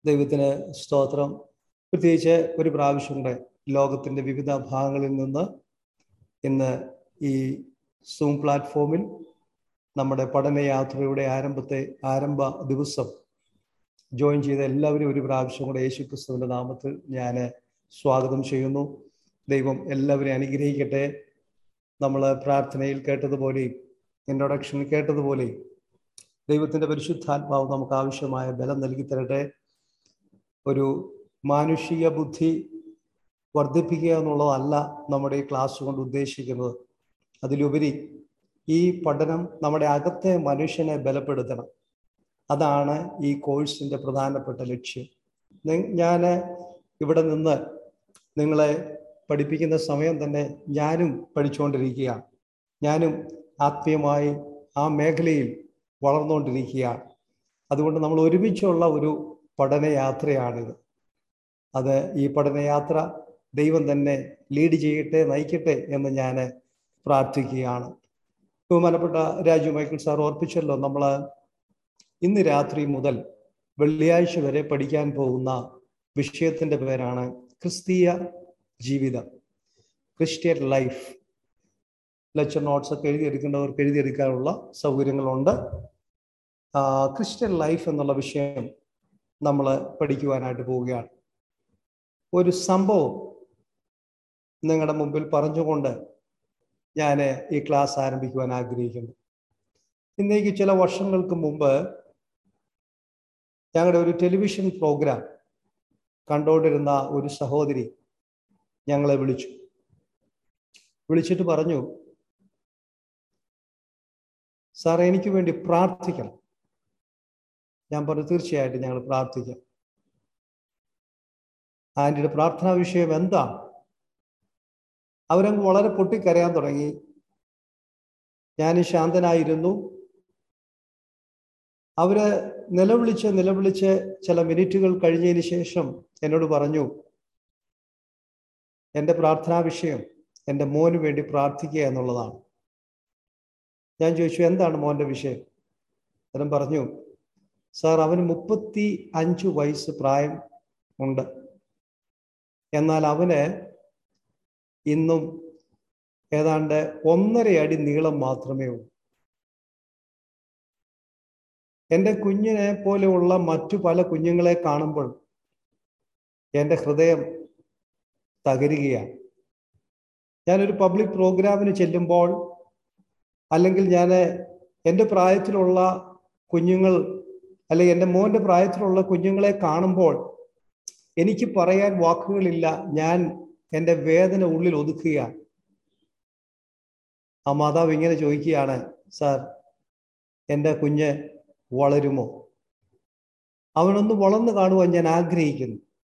ദൈവത്തിന് സ്തോത്രം പ്രത്യേകിച്ച് ഒരു പ്രാവശ്യം കൂടെ ലോകത്തിന്റെ വിവിധ ഭാഗങ്ങളിൽ നിന്ന് ഇന്ന് ഈ സൂം പ്ലാറ്റ്ഫോമിൽ നമ്മുടെ പഠനയാത്രയുടെ ആരംഭത്തെ ആരംഭ ദിവസം ജോയിൻ ചെയ്ത എല്ലാവരും ഒരു പ്രാവശ്യം കൂടെ യേശു ക്രിസ്തുവിന്റെ നാമത്തിൽ ഞാൻ സ്വാഗതം ചെയ്യുന്നു ദൈവം എല്ലാവരെയും അനുഗ്രഹിക്കട്ടെ നമ്മൾ പ്രാർത്ഥനയിൽ കേട്ടതുപോലെയും ഇൻട്രൊഡക്ഷനിൽ കേട്ടതുപോലെയും ദൈവത്തിന്റെ പരിശുദ്ധാത്മാവ് നമുക്ക് ആവശ്യമായ ബലം നൽകി തരട്ടെ ഒരു മാനുഷിക ബുദ്ധി വർദ്ധിപ്പിക്കുക എന്നുള്ളതല്ല നമ്മുടെ ഈ ക്ലാസ് കൊണ്ട് ഉദ്ദേശിക്കുന്നത് അതിലുപരി ഈ പഠനം നമ്മുടെ അകത്തെ മനുഷ്യനെ ബലപ്പെടുത്തണം അതാണ് ഈ കോഴ്സിന്റെ പ്രധാനപ്പെട്ട ലക്ഷ്യം ഞാൻ ഇവിടെ നിന്ന് നിങ്ങളെ പഠിപ്പിക്കുന്ന സമയം തന്നെ ഞാനും പഠിച്ചുകൊണ്ടിരിക്കുകയാണ് ഞാനും ആത്മീയമായി ആ മേഖലയിൽ വളർന്നുകൊണ്ടിരിക്കുകയാണ് അതുകൊണ്ട് നമ്മൾ ഒരുമിച്ചുള്ള ഒരു പഠനയാത്രയാണിത് അത് ഈ പഠനയാത്ര ദൈവം തന്നെ ലീഡ് ചെയ്യട്ടെ നയിക്കട്ടെ എന്ന് ഞാൻ പ്രാർത്ഥിക്കുകയാണ് ബഹുമാനപ്പെട്ട രാജു മൈക്കിൾ സാർ ഓർപ്പിച്ചല്ലോ നമ്മൾ ഇന്ന് രാത്രി മുതൽ വെള്ളിയാഴ്ച വരെ പഠിക്കാൻ പോകുന്ന വിഷയത്തിന്റെ പേരാണ് ക്രിസ്തീയ ജീവിതം ക്രിസ്ത്യൻ ലൈഫ് ലെക്ചർ നോട്ട്സ് ഒക്കെ എഴുതിയെടുക്കേണ്ടവർക്ക് എഴുതിയെടുക്കാനുള്ള സൗകര്യങ്ങളുണ്ട് ക്രിസ്ത്യൻ ലൈഫ് എന്നുള്ള വിഷയം നമ്മൾ പഠിക്കുവാനായിട്ട് പോവുകയാണ് ഒരു സംഭവം നിങ്ങളുടെ മുമ്പിൽ പറഞ്ഞുകൊണ്ട് ഞാൻ ഈ ക്ലാസ് ആരംഭിക്കുവാൻ ആഗ്രഹിക്കുന്നു ഇന്നേക്ക് ചില വർഷങ്ങൾക്ക് മുമ്പ് ഞങ്ങളുടെ ഒരു ടെലിവിഷൻ പ്രോഗ്രാം കണ്ടുകൊണ്ടിരുന്ന ഒരു സഹോദരി ഞങ്ങളെ വിളിച്ചു വിളിച്ചിട്ട് പറഞ്ഞു സാർ എനിക്ക് വേണ്ടി പ്രാർത്ഥിക്കണം ഞാൻ പറഞ്ഞു തീർച്ചയായിട്ടും ഞങ്ങൾ പ്രാർത്ഥിക്കാം ആൻറ്റിയുടെ പ്രാർത്ഥനാ വിഷയം എന്താണ് അവരങ്ങ് വളരെ പൊട്ടിക്കരയാൻ തുടങ്ങി ഞാൻ ശാന്തനായിരുന്നു അവര് നിലവിളിച്ച് നിലവിളിച്ച് ചില മിനിറ്റുകൾ കഴിഞ്ഞതിന് ശേഷം എന്നോട് പറഞ്ഞു എൻ്റെ പ്രാർത്ഥനാ വിഷയം എൻ്റെ മോന് വേണ്ടി പ്രാർത്ഥിക്കുക എന്നുള്ളതാണ് ഞാൻ ചോദിച്ചു എന്താണ് മോൻ്റെ വിഷയം അദ്ദേഹം പറഞ്ഞു സാർ അവന് മുപ്പത്തി അഞ്ച് വയസ്സ് പ്രായം ഉണ്ട് എന്നാൽ അവന് ഇന്നും ഏതാണ്ട് ഒന്നര അടി നീളം മാത്രമേ ഉള്ളൂ എൻ്റെ കുഞ്ഞിനെ പോലെയുള്ള മറ്റു പല കുഞ്ഞുങ്ങളെ കാണുമ്പോൾ എൻ്റെ ഹൃദയം തകരുകയാണ് ഞാനൊരു പബ്ലിക് പ്രോഗ്രാമിന് ചെല്ലുമ്പോൾ അല്ലെങ്കിൽ ഞാൻ എൻ്റെ പ്രായത്തിലുള്ള കുഞ്ഞുങ്ങൾ അല്ലെങ്കിൽ എൻ്റെ മോൻ്റെ പ്രായത്തിലുള്ള കുഞ്ഞുങ്ങളെ കാണുമ്പോൾ എനിക്ക് പറയാൻ വാക്കുകളില്ല ഞാൻ എൻ്റെ വേദന ഉള്ളിൽ ഒതുക്കുകയാണ് ആ മാതാവ് ഇങ്ങനെ ചോദിക്കുകയാണ് സാർ എൻ്റെ കുഞ്ഞ് വളരുമോ അവനൊന്ന് വളർന്നു കാണുവാൻ ഞാൻ ആഗ്രഹിക്കുന്നു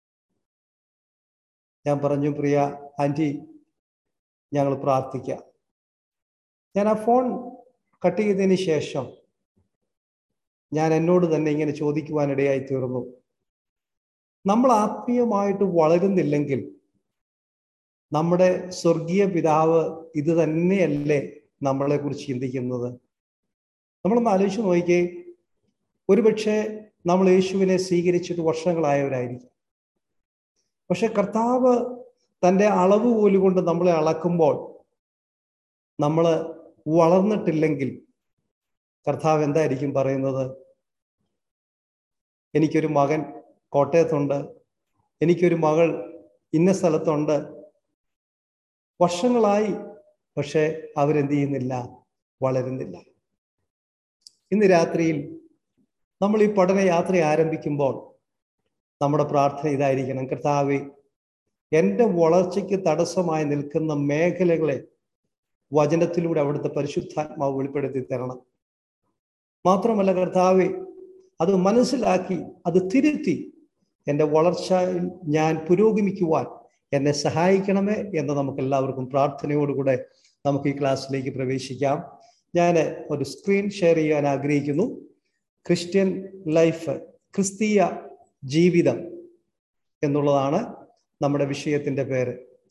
ഞാൻ പറഞ്ഞു പ്രിയ ആൻറ്റി ഞങ്ങൾ പ്രാർത്ഥിക്കാം ഞാൻ ആ ഫോൺ കട്ട് ചെയ്തതിന് ശേഷം ഞാൻ എന്നോട് തന്നെ ഇങ്ങനെ ചോദിക്കുവാനിടയായി തീർന്നു നമ്മൾ ആത്മീയമായിട്ട് വളരുന്നില്ലെങ്കിൽ നമ്മുടെ സ്വർഗീയ പിതാവ് ഇത് തന്നെയല്ലേ നമ്മളെ കുറിച്ച് ചിന്തിക്കുന്നത് നമ്മളൊന്ന് ആലോചിച്ച് നോക്കിക്കേ ഒരുപക്ഷെ നമ്മൾ യേശുവിനെ സ്വീകരിച്ചിട്ട് വർഷങ്ങളായവരായിരിക്കും പക്ഷെ കർത്താവ് തൻ്റെ അളവ് പോലും കൊണ്ട് നമ്മളെ അളക്കുമ്പോൾ നമ്മൾ വളർന്നിട്ടില്ലെങ്കിൽ കർത്താവ് എന്തായിരിക്കും പറയുന്നത് എനിക്കൊരു മകൻ കോട്ടയത്തുണ്ട് എനിക്കൊരു മകൾ ഇന്ന സ്ഥലത്തുണ്ട് വർഷങ്ങളായി പക്ഷെ അവരെന്ത് ചെയ്യുന്നില്ല വളരുന്നില്ല ഇന്ന് രാത്രിയിൽ നമ്മൾ ഈ പഠനയാത്ര ആരംഭിക്കുമ്പോൾ നമ്മുടെ പ്രാർത്ഥന ഇതായിരിക്കണം കർത്താവെ എൻ്റെ വളർച്ചയ്ക്ക് തടസ്സമായി നിൽക്കുന്ന മേഖലകളെ വചനത്തിലൂടെ അവിടുത്തെ പരിശുദ്ധാത്മാവ് വെളിപ്പെടുത്തി തരണം മാത്രമല്ല കർത്താവെ അത് മനസ്സിലാക്കി അത് തിരുത്തി എൻ്റെ വളർച്ചയിൽ ഞാൻ പുരോഗമിക്കുവാൻ എന്നെ സഹായിക്കണമേ എന്ന് നമുക്ക് എല്ലാവർക്കും പ്രാർത്ഥനയോടുകൂടെ നമുക്ക് ഈ ക്ലാസ്സിലേക്ക് പ്രവേശിക്കാം ഞാൻ ഒരു സ്ക്രീൻ ഷെയർ ചെയ്യാൻ ആഗ്രഹിക്കുന്നു ക്രിസ്ത്യൻ ലൈഫ് ക്രിസ്തീയ ജീവിതം എന്നുള്ളതാണ് നമ്മുടെ വിഷയത്തിന്റെ പേര്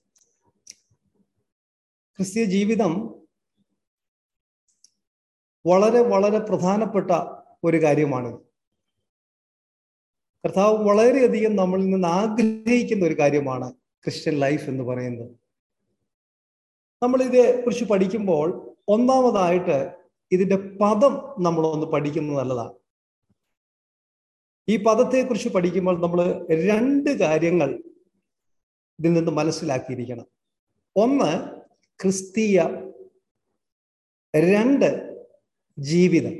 ക്രിസ്തീയ ജീവിതം വളരെ വളരെ പ്രധാനപ്പെട്ട ഒരു കാര്യമാണ് കർത്താവ് വളരെയധികം നമ്മളിൽ നിന്ന് ആഗ്രഹിക്കുന്ന ഒരു കാര്യമാണ് ക്രിസ്ത്യൻ ലൈഫ് എന്ന് പറയുന്നത് നമ്മൾ ഇതേ കുറിച്ച് പഠിക്കുമ്പോൾ ഒന്നാമതായിട്ട് ഇതിന്റെ പദം നമ്മളൊന്ന് പഠിക്കുന്നത് നല്ലതാണ് ഈ പദത്തെക്കുറിച്ച് പഠിക്കുമ്പോൾ നമ്മൾ രണ്ട് കാര്യങ്ങൾ ഇതിൽ നിന്ന് മനസ്സിലാക്കിയിരിക്കണം ഒന്ന് ക്രിസ്തീയ രണ്ട് ജീവിതം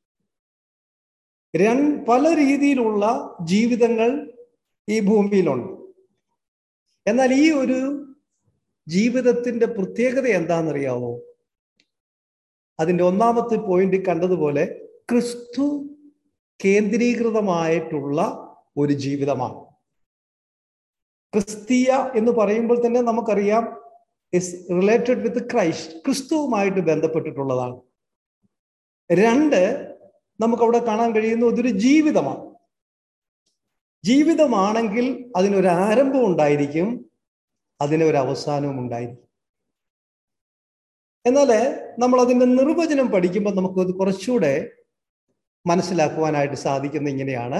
രണ്ട് പല രീതിയിലുള്ള ജീവിതങ്ങൾ ഈ ഭൂമിയിലുണ്ട് എന്നാൽ ഈ ഒരു ജീവിതത്തിന്റെ പ്രത്യേകത എന്താണെന്നറിയാമോ അതിന്റെ ഒന്നാമത്തെ പോയിന്റ് കണ്ടതുപോലെ ക്രിസ്തു കേന്ദ്രീകൃതമായിട്ടുള്ള ഒരു ജീവിതമാണ് ക്രിസ്തീയ എന്ന് പറയുമ്പോൾ തന്നെ നമുക്കറിയാം ഇസ് റിലേറ്റഡ് വിത്ത് ക്രൈസ്റ്റ് ക്രിസ്തുവുമായിട്ട് ബന്ധപ്പെട്ടിട്ടുള്ളതാണ് രണ്ട് നമുക്കവിടെ കാണാൻ കഴിയുന്ന ഇതൊരു ജീവിതമാണ് ജീവിതമാണെങ്കിൽ അതിനൊരു ആരംഭം ഉണ്ടായിരിക്കും അതിനൊരു അവസാനവും ഉണ്ടായിരിക്കും എന്നാൽ നമ്മൾ അതിന്റെ നിർവചനം പഠിക്കുമ്പോൾ നമുക്കത് കുറച്ചുകൂടെ മനസ്സിലാക്കുവാനായിട്ട് സാധിക്കുന്ന ഇങ്ങനെയാണ്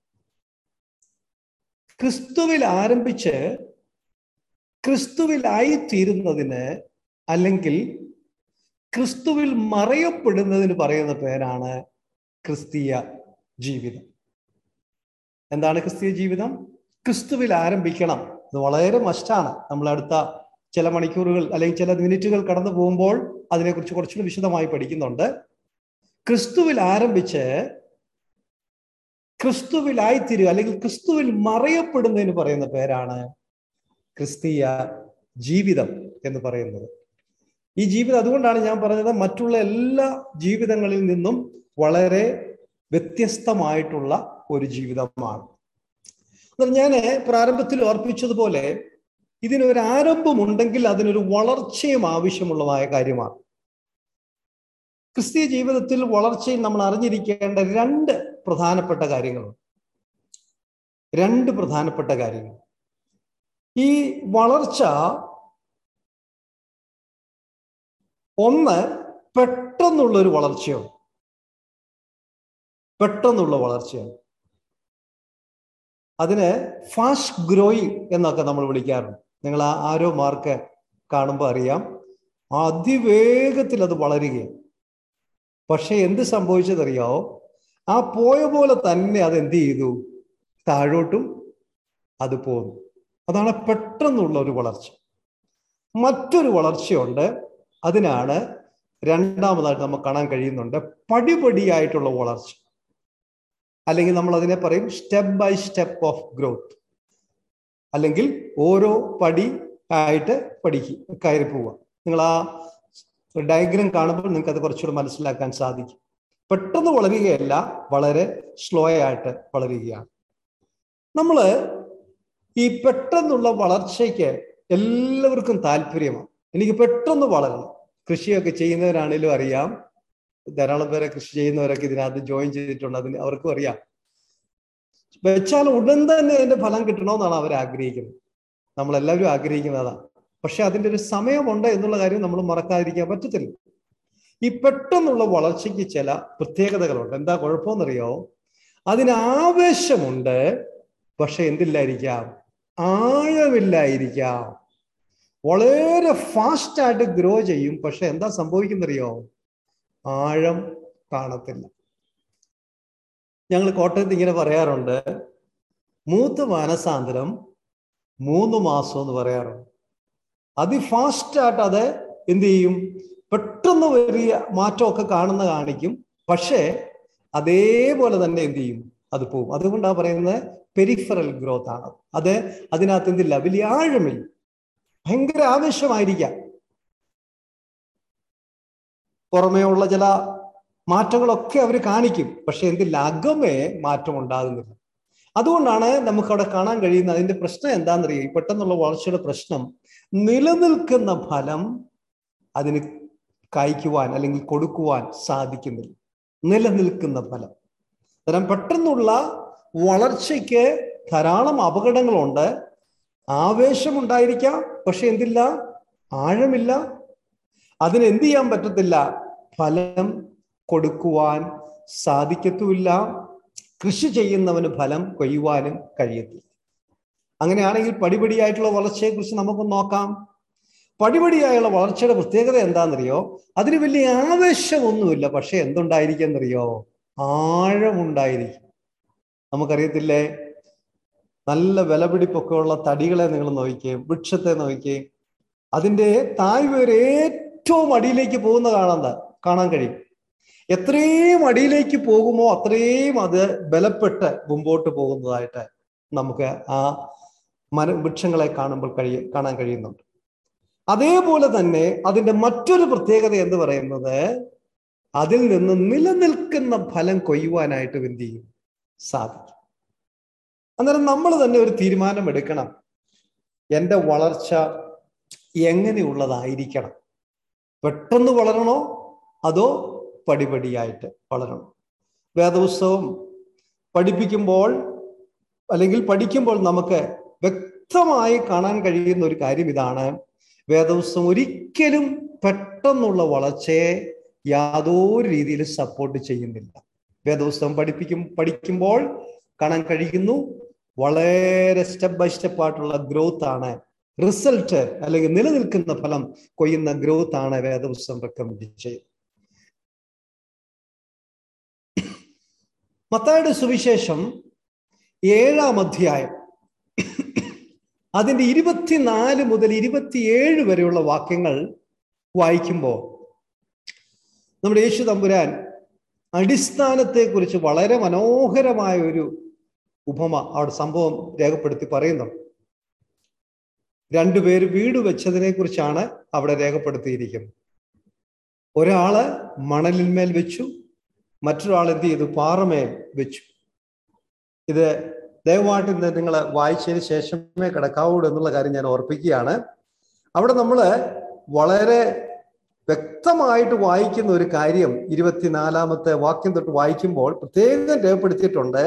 ക്രിസ്തുവിൽ ആരംഭിച്ച് ക്രിസ്തുവിലായി തീരുന്നതിന് അല്ലെങ്കിൽ ക്രിസ്തുവിൽ മറയപ്പെടുന്നതിന് പറയുന്ന പേരാണ് ക്രിസ്തീയ ജീവിതം എന്താണ് ക്രിസ്തീയ ജീവിതം ക്രിസ്തുവിൽ ആരംഭിക്കണം അത് വളരെ മസ്റ്റാണ് നമ്മൾ അടുത്ത ചില മണിക്കൂറുകൾ അല്ലെങ്കിൽ ചില മിനിറ്റുകൾ കടന്നു പോകുമ്പോൾ അതിനെക്കുറിച്ച് കുറച്ചുകൂടി വിശദമായി പഠിക്കുന്നുണ്ട് ക്രിസ്തുവിൽ ആരംഭിച്ച് ക്രിസ്തുവിലായിത്തീരുക അല്ലെങ്കിൽ ക്രിസ്തുവിൽ മറയപ്പെടുന്നതിന് പറയുന്ന പേരാണ് ക്രിസ്തീയ ജീവിതം എന്ന് പറയുന്നത് ഈ ജീവിതം അതുകൊണ്ടാണ് ഞാൻ പറഞ്ഞത് മറ്റുള്ള എല്ലാ ജീവിതങ്ങളിൽ നിന്നും വളരെ വ്യത്യസ്തമായിട്ടുള്ള ഒരു ജീവിതമാണ് ഞാൻ പ്രാരംഭത്തിൽ ഓർപ്പിച്ചതുപോലെ ഇതിനൊരു ആരംഭമുണ്ടെങ്കിൽ അതിനൊരു വളർച്ചയും ആവശ്യമുള്ളതായ കാര്യമാണ് ക്രിസ്തീയ ജീവിതത്തിൽ വളർച്ചയിൽ നമ്മൾ അറിഞ്ഞിരിക്കേണ്ട രണ്ട് പ്രധാനപ്പെട്ട കാര്യങ്ങളുണ്ട് രണ്ട് പ്രധാനപ്പെട്ട കാര്യങ്ങൾ ഈ വളർച്ച ഒന്ന് പെട്ടെന്നുള്ള ഒരു വളർച്ചയാണ് പെട്ടെന്നുള്ള വളർച്ചയാണ് അതിന് ഫാസ്റ്റ് ഗ്രോയിങ് എന്നൊക്കെ നമ്മൾ വിളിക്കാറുണ്ട് നിങ്ങൾ ആ ആരോ മാർക്ക് കാണുമ്പോൾ അറിയാം അതിവേഗത്തിൽ അത് വളരുകയാണ് പക്ഷെ എന്ത് സംഭവിച്ചതറിയാവോ ആ പോയ പോലെ തന്നെ അത് എന്ത് ചെയ്തു താഴോട്ടും അത് പോന്നു അതാണ് പെട്ടെന്നുള്ള ഒരു വളർച്ച മറ്റൊരു വളർച്ചയുണ്ട് അതിനാണ് രണ്ടാമതായിട്ട് നമുക്ക് കാണാൻ കഴിയുന്നുണ്ട് പടിപടിയായിട്ടുള്ള വളർച്ച അല്ലെങ്കിൽ നമ്മൾ അതിനെ പറയും step by step of growth അല്ലെങ്കിൽ ഓരോ പടി ആയിട്ട് പഠിക്കുക കയറി പോവുക നിങ്ങൾ ആ ഡയഗ്രം കാണുമ്പോൾ നിങ്ങൾക്ക് അത് കുറച്ചുകൂടെ മനസ്സിലാക്കാൻ സാധിക്കും പെട്ടെന്ന് വളരുകയല്ല വളരെ സ്ലോ ആയിട്ട് വളരുകയാണ് നമ്മൾ ഈ പെട്ടെന്നുള്ള വളർച്ചയ്ക്ക് എല്ലാവർക്കും താല്പര്യമാണ് എനിക്ക് പെട്ടെന്ന് വളരണം കൃഷിയൊക്കെ ചെയ്യുന്നവരാണേലും അറിയാം ധാരാളം പേരെ കൃഷി ചെയ്യുന്നവരൊക്കെ ഇതിനകത്ത് ജോയിൻ ചെയ്തിട്ടുണ്ട് അതിന് അവർക്കും അറിയാം വെച്ചാൽ ഉടൻ തന്നെ അതിന്റെ ഫലം കിട്ടണമെന്നാണ് അവർ ആഗ്രഹിക്കുന്നത് നമ്മളെല്ലാവരും ആഗ്രഹിക്കുന്നതാണ് പക്ഷെ അതിന്റെ ഒരു സമയമുണ്ട് എന്നുള്ള കാര്യം നമ്മൾ മറക്കാതിരിക്കാൻ പറ്റത്തില്ല ഈ പെട്ടെന്നുള്ള വളർച്ചയ്ക്ക് ചില പ്രത്യേകതകളുണ്ട് എന്താ കുഴപ്പമെന്നറിയോ അതിന് ആവേശമുണ്ട് പക്ഷെ എന്തില്ലായിരിക്കാം ആഴമില്ലായിരിക്കാം വളരെ ഫാസ്റ്റ് ആയിട്ട് ഗ്രോ ചെയ്യും പക്ഷെ എന്താ സംഭവിക്കുന്നറിയോ ആഴം കാണത്തില്ല ഞങ്ങൾ കോട്ടയത്ത് ഇങ്ങനെ പറയാറുണ്ട് മൂത്ത മാനസാന്തരം മൂന്ന് മാസം എന്ന് പറയാറുണ്ട് അതിഫാസ്റ്റ് ആയിട്ട് അത് എന്ത് ചെയ്യും പെട്ടെന്ന് വലിയ മാറ്റമൊക്കെ കാണുന്ന കാണിക്കും പക്ഷേ അതേപോലെ തന്നെ എന്ത് ചെയ്യും അത് പോവും അതുകൊണ്ടാണ് പറയുന്നത് പെരിഫറൽ ഗ്രോത്ത് ആണ് അത് അതിനകത്ത് എന്തില്ല വലിയ ആഴമില്ല ഭയങ്കര ആവേശമായിരിക്കാം പുറമേ ഉള്ള ചില മാറ്റങ്ങളൊക്കെ അവർ കാണിക്കും പക്ഷെ എന്തില്ല അകമേ മാറ്റം ഉണ്ടാകുന്നില്ല അതുകൊണ്ടാണ് നമുക്ക് അവിടെ കാണാൻ കഴിയുന്ന അതിന്റെ പ്രശ്നം എന്താണെന്നറിയാം ഈ പെട്ടെന്നുള്ള വളർച്ചയുടെ പ്രശ്നം നിലനിൽക്കുന്ന ഫലം അതിന് കായ്ക്കുവാൻ അല്ലെങ്കിൽ കൊടുക്കുവാൻ സാധിക്കുന്നില്ല നിലനിൽക്കുന്ന ഫലം അത്തരം പെട്ടെന്നുള്ള വളർച്ചയ്ക്ക് ധാരാളം അപകടങ്ങളുണ്ട് ആവേശമുണ്ടായിരിക്കാം പക്ഷെ എന്തില്ല ആഴമില്ല അതിന് എന്ത് ചെയ്യാൻ പറ്റത്തില്ല ഫലം കൊടുക്കുവാൻ സാധിക്കത്തുമില്ല കൃഷി ചെയ്യുന്നവന് ഫലം കൊയ്യുവാനും കഴിയത്തില്ല അങ്ങനെയാണെങ്കിൽ പടിപടിയായിട്ടുള്ള വളർച്ചയെക്കുറിച്ച് നമുക്ക് നോക്കാം പടിപടിയായുള്ള വളർച്ചയുടെ പ്രത്യേകത എന്താണെന്നറിയോ അതിന് വലിയ ആവേശമൊന്നുമില്ല പക്ഷെ എന്തുണ്ടായിരിക്കും എന്നറിയോ ആഴമുണ്ടായിരിക്കും നമുക്കറിയത്തില്ലേ നല്ല വിലപിടിപ്പൊക്കെ ഉള്ള തടികളെ നിങ്ങൾ നോക്കിക്കേ വൃക്ഷത്തെ നോക്കിക്കേ അതിൻ്റെ തായ് വരെ ഏറ്റവും അടിയിലേക്ക് പോകുന്ന കാണാൻ കാണാൻ കഴിയും എത്രയും അടിയിലേക്ക് പോകുമോ അത്രയും അത് ബലപ്പെട്ട് മുമ്പോട്ട് പോകുന്നതായിട്ട് നമുക്ക് ആ മര വൃക്ഷങ്ങളെ കാണുമ്പോൾ കഴിയ കാണാൻ കഴിയുന്നുണ്ട് അതേപോലെ തന്നെ അതിന്റെ മറ്റൊരു പ്രത്യേകത എന്ന് പറയുന്നത് അതിൽ നിന്ന് നിലനിൽക്കുന്ന ഫലം കൊയ്യുവാനായിട്ട് എന്ത് ചെയ്യും സാധിക്കും അന്നേരം നമ്മൾ തന്നെ ഒരു തീരുമാനം എടുക്കണം എൻ്റെ വളർച്ച എങ്ങനെയുള്ളതായിരിക്കണം പെട്ടെന്ന് വളരണോ അതോ പടിപടിയായിട്ട് വളരണം വേദപുസ്തകം പഠിപ്പിക്കുമ്പോൾ അല്ലെങ്കിൽ പഠിക്കുമ്പോൾ നമുക്ക് വ്യക്തമായി കാണാൻ കഴിയുന്ന ഒരു കാര്യം ഇതാണ് വേദപുസ്തകം ഒരിക്കലും പെട്ടെന്നുള്ള വളർച്ചയെ യാതൊരു രീതിയിലും സപ്പോർട്ട് ചെയ്യുന്നില്ല വേദപുസ്തകം പഠിപ്പിക്കും പഠിക്കുമ്പോൾ കാണാൻ കഴിയുന്നു വളരെ സ്റ്റെപ്പ് ബൈ സ്റ്റെപ്പ് ആയിട്ടുള്ള ഗ്രോത്ത് ആണ് റിസൾട്ട് അല്ലെങ്കിൽ നിലനിൽക്കുന്ന ഫലം കൊയ്യുന്ന ഗ്രോത്ത് ആണ് വേദപുസ്തകം റെക്കമെൻഡ് ചെയ്യുന്നത് മത്തായുടെ സുവിശേഷം ഏഴാം അധ്യായം അതിന്റെ ഇരുപത്തിനാല് മുതൽ ഇരുപത്തിയേഴ് വരെയുള്ള വാക്യങ്ങൾ വായിക്കുമ്പോൾ നമ്മുടെ യേശു തമ്പുരാൻ അടിസ്ഥാനത്തെക്കുറിച്ച് വളരെ മനോഹരമായ ഒരു ഉപമ അവിടെ സംഭവം രേഖപ്പെടുത്തി പറയുന്നുണ്ട് രണ്ടുപേര് വീട് വെച്ചതിനെ കുറിച്ചാണ് അവിടെ രേഖപ്പെടുത്തിയിരിക്കുന്നത് ഒരാള് മണലിന്മേൽ വെച്ചു മറ്റൊരാൾ എന്ത് ചെയ്തു പാറമേൽ വെച്ചു ഇത് ദയവായിട്ട് ഇന്ന് നിങ്ങൾ വായിച്ചതിന് ശേഷമേ കിടക്കാവൂടൂ എന്നുള്ള കാര്യം ഞാൻ ഓർപ്പിക്കുകയാണ് അവിടെ നമ്മൾ വളരെ വ്യക്തമായിട്ട് വായിക്കുന്ന ഒരു കാര്യം ഇരുപത്തിനാലാമത്തെ വാക്യം തൊട്ട് വായിക്കുമ്പോൾ പ്രത്യേകം രേഖപ്പെടുത്തിയിട്ടുണ്ട്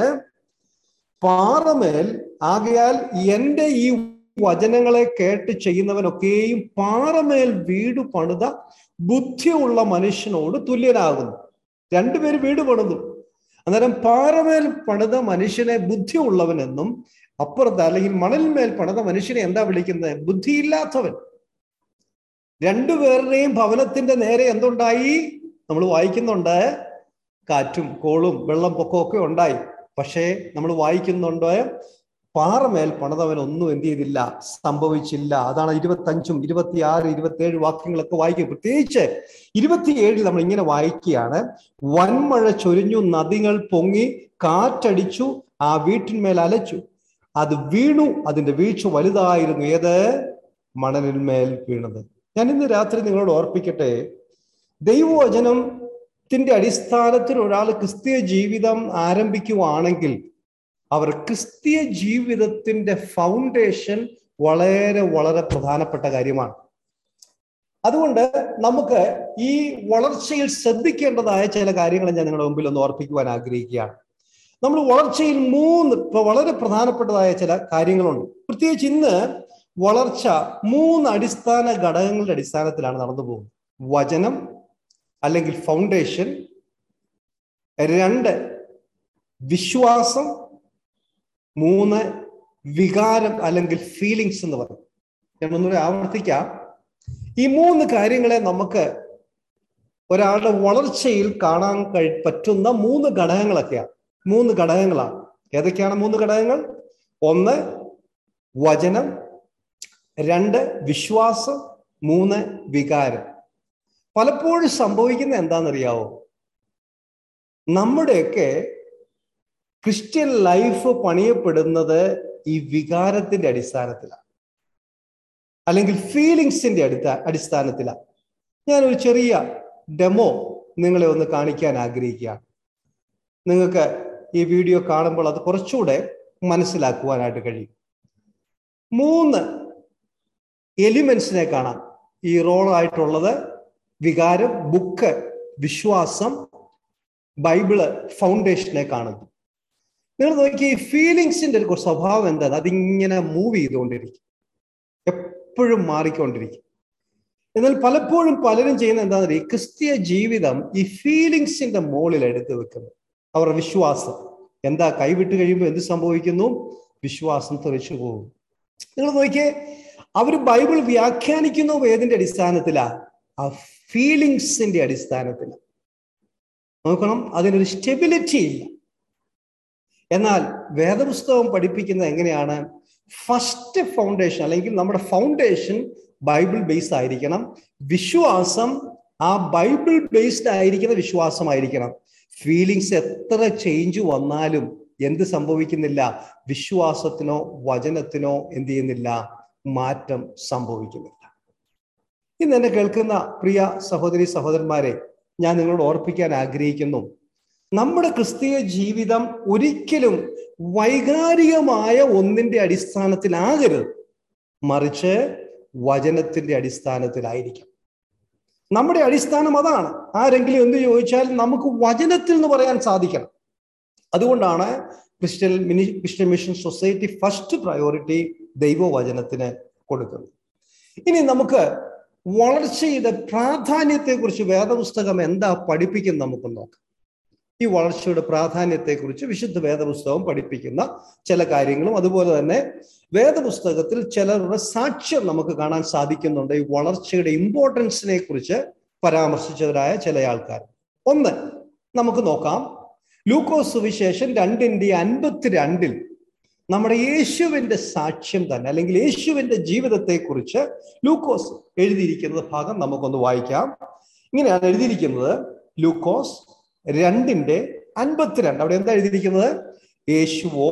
പാറമേൽ ആകയാൽ എൻ്റെ ഈ വചനങ്ങളെ കേട്ട് ചെയ്യുന്നവനൊക്കെയും പാറമേൽ വീട് പണിത ബുദ്ധിയുള്ള മനുഷ്യനോട് തുല്യനാകുന്നു രണ്ടുപേര് വീട് പണിതു അന്നേരം പാറമേൽ പണിത മനുഷ്യനെ ബുദ്ധിയുള്ളവനെന്നും അപ്പുറത്ത് അല്ലെങ്കിൽ മണലിന്മേൽ പണിത മനുഷ്യനെ എന്താ വിളിക്കുന്നത് ബുദ്ധിയില്ലാത്തവൻ രണ്ടുപേരുടെയും ഭവനത്തിന്റെ നേരെ എന്തുണ്ടായി നമ്മൾ വായിക്കുന്നുണ്ട് കാറ്റും കോളും വെള്ളം പൊക്കവും ഒക്കെ ഉണ്ടായി പക്ഷേ നമ്മൾ വായിക്കുന്നുണ്ട് പാറമേൽ പണിതവൻ ഒന്നും എന്ത് ചെയ്തില്ല സംഭവിച്ചില്ല അതാണ് ഇരുപത്തഞ്ചും ഇരുപത്തിയാറ് ഇരുപത്തിയേഴ് വാക്യങ്ങളൊക്കെ വായിക്കുക പ്രത്യേകിച്ച് ഇരുപത്തിയേഴിൽ നമ്മൾ ഇങ്ങനെ വായിക്കുകയാണ് വൻമഴ ചൊരിഞ്ഞു നദികൾ പൊങ്ങി കാറ്റടിച്ചു ആ വീട്ടിന്മേൽ അലച്ചു അത് വീണു അതിന്റെ വീഴ്ച വലുതായിരുന്നു ഏത് മണലിന്മേൽ വീണത് ഞാൻ ഇന്ന് രാത്രി നിങ്ങളോട് ഓർപ്പിക്കട്ടെ ദൈവവചനത്തിന്റെ അടിസ്ഥാനത്തിൽ ഒരാൾ ക്രിസ്തീയ ജീവിതം ആരംഭിക്കുവാണെങ്കിൽ അവർ ക്രിസ്തീയ ജീവിതത്തിന്റെ ഫൗണ്ടേഷൻ വളരെ വളരെ പ്രധാനപ്പെട്ട കാര്യമാണ് അതുകൊണ്ട് നമുക്ക് ഈ വളർച്ചയിൽ ശ്രദ്ധിക്കേണ്ടതായ ചില കാര്യങ്ങൾ ഞാൻ നിങ്ങളുടെ മുമ്പിൽ ഒന്ന് ഓർപ്പിക്കുവാൻ ആഗ്രഹിക്കുകയാണ് നമ്മൾ വളർച്ചയിൽ മൂന്ന് ഇപ്പൊ വളരെ പ്രധാനപ്പെട്ടതായ ചില കാര്യങ്ങളുണ്ട് പ്രത്യേകിച്ച് ഇന്ന് വളർച്ച മൂന്ന് അടിസ്ഥാന ഘടകങ്ങളുടെ അടിസ്ഥാനത്തിലാണ് നടന്നു പോകുന്നത് വചനം അല്ലെങ്കിൽ ഫൗണ്ടേഷൻ രണ്ട് വിശ്വാസം മൂന്ന് വികാരം അല്ലെങ്കിൽ ഫീലിങ്സ് എന്ന് പറയും ഞാൻ ഒന്നുകൂടെ ആവർത്തിക്കാം ഈ മൂന്ന് കാര്യങ്ങളെ നമുക്ക് ഒരാളുടെ വളർച്ചയിൽ കാണാൻ കഴി പറ്റുന്ന മൂന്ന് ഘടകങ്ങളൊക്കെയാണ് മൂന്ന് ഘടകങ്ങളാണ് ഏതൊക്കെയാണ് മൂന്ന് ഘടകങ്ങൾ ഒന്ന് വചനം രണ്ട് വിശ്വാസം മൂന്ന് വികാരം പലപ്പോഴും സംഭവിക്കുന്ന എന്താണെന്നറിയാവോ നമ്മുടെയൊക്കെ ക്രിസ്ത്യൻ ലൈഫ് പണിയപ്പെടുന്നത് ഈ വികാരത്തിന്റെ അടിസ്ഥാനത്തിലാണ് അല്ലെങ്കിൽ ഫീലിങ്സിന്റെ അടുത്ത അടിസ്ഥാനത്തിലാണ് ഞാൻ ഒരു ചെറിയ ഡെമോ നിങ്ങളെ ഒന്ന് കാണിക്കാൻ ആഗ്രഹിക്കുകയാണ് നിങ്ങൾക്ക് ഈ വീഡിയോ കാണുമ്പോൾ അത് കുറച്ചുകൂടെ മനസ്സിലാക്കുവാനായിട്ട് കഴിയും മൂന്ന് എലിമെന്റ്സിനെ കാണാം ഈ റോളായിട്ടുള്ളത് വികാരം ബുക്ക് വിശ്വാസം ബൈബിള് ഫൗണ്ടേഷനെ കാണുന്നു നിങ്ങൾ നോക്കി ഈ ഫീലിങ്സിന്റെ ഒരു സ്വഭാവം എന്താണ് അതിങ്ങനെ മൂവ് ചെയ്തുകൊണ്ടിരിക്കും എപ്പോഴും മാറിക്കൊണ്ടിരിക്കും എന്നാൽ പലപ്പോഴും പലരും ചെയ്യുന്ന എന്താണെന്ന് ഈ ക്രിസ്തീയ ജീവിതം ഈ ഫീലിങ്സിന്റെ മുകളിൽ എടുത്തു വെക്കുന്നു അവരുടെ വിശ്വാസം എന്താ കൈവിട്ട് കഴിയുമ്പോൾ എന്ത് സംഭവിക്കുന്നു വിശ്വാസം തെറിച്ചു പോകും നിങ്ങൾ നോക്കിയേ അവർ ബൈബിൾ വ്യാഖ്യാനിക്കുന്നു ഏതിന്റെ അടിസ്ഥാനത്തിലാ ആ ഫീലിങ്സിന്റെ അടിസ്ഥാനത്തിലാണ് നോക്കണം അതിനൊരു സ്റ്റെബിലിറ്റി ഇല്ല എന്നാൽ വേദപുസ്തകം പഠിപ്പിക്കുന്നത് എങ്ങനെയാണ് ഫസ്റ്റ് ഫൗണ്ടേഷൻ അല്ലെങ്കിൽ നമ്മുടെ ഫൗണ്ടേഷൻ ബൈബിൾ ബേസ്ഡ് ആയിരിക്കണം വിശ്വാസം ആ ബൈബിൾ ബേസ്ഡ് ആയിരിക്കുന്ന വിശ്വാസമായിരിക്കണം ഫീലിങ്സ് എത്ര ചേഞ്ച് വന്നാലും എന്ത് സംഭവിക്കുന്നില്ല വിശ്വാസത്തിനോ വചനത്തിനോ എന്ത് ചെയ്യുന്നില്ല മാറ്റം സംഭവിക്കുന്നില്ല ഇന്ന് എന്നെ കേൾക്കുന്ന പ്രിയ സഹോദരി സഹോദരന്മാരെ ഞാൻ നിങ്ങളോട് ഓർപ്പിക്കാൻ ആഗ്രഹിക്കുന്നു നമ്മുടെ ക്രിസ്തീയ ജീവിതം ഒരിക്കലും വൈകാരികമായ ഒന്നിന്റെ അടിസ്ഥാനത്തിലാകരുത് മറിച്ച് വചനത്തിന്റെ അടിസ്ഥാനത്തിലായിരിക്കും നമ്മുടെ അടിസ്ഥാനം അതാണ് ആരെങ്കിലും എന്ത് ചോദിച്ചാൽ നമുക്ക് വചനത്തിൽ എന്ന് പറയാൻ സാധിക്കണം അതുകൊണ്ടാണ് Christian mini Christian mission society first priority ദൈവവചനത്തിന് കൊടുക്കുന്നത് ഇനി നമുക്ക് വളർച്ചയുടെ പ്രാധാന്യത്തെക്കുറിച്ച് വേദപുസ്തകം എന്താ പഠിപ്പിക്കുന്നത് നമുക്ക് നോക്കാം ഈ വളർച്ചയുടെ പ്രാധാന്യത്തെക്കുറിച്ച് വിശുദ്ധ വേദപുസ്തകം പഠിപ്പിക്കുന്ന ചില കാര്യങ്ങളും അതുപോലെ തന്നെ വേദപുസ്തകത്തിൽ ചിലരുടെ സാക്ഷ്യം നമുക്ക് കാണാൻ സാധിക്കുന്നുണ്ട് ഈ വളർച്ചയുടെ ഇമ്പോർട്ടൻസിനെ കുറിച്ച് പരാമർശിച്ചവരായ ചില ആൾക്കാർ ഒന്ന് നമുക്ക് നോക്കാം ലൂക്കോസ് സുവിശേഷം രണ്ടിന്റെ അൻപത്തിരണ്ടിൽ നമ്മുടെ യേശുവിന്റെ സാക്ഷ്യം തന്നെ അല്ലെങ്കിൽ യേശുവിന്റെ ജീവിതത്തെക്കുറിച്ച് ലൂക്കോസ് എഴുതിയിരിക്കുന്ന ഭാഗം നമുക്കൊന്ന് വായിക്കാം ഇങ്ങനെയാണ് എഴുതിയിരിക്കുന്നത് ലൂക്കോസ് രണ്ടിന്റെ അൻപത്തിരണ്ട് അവിടെ എന്താ എഴുതിയിരിക്കുന്നത് യേശുവോ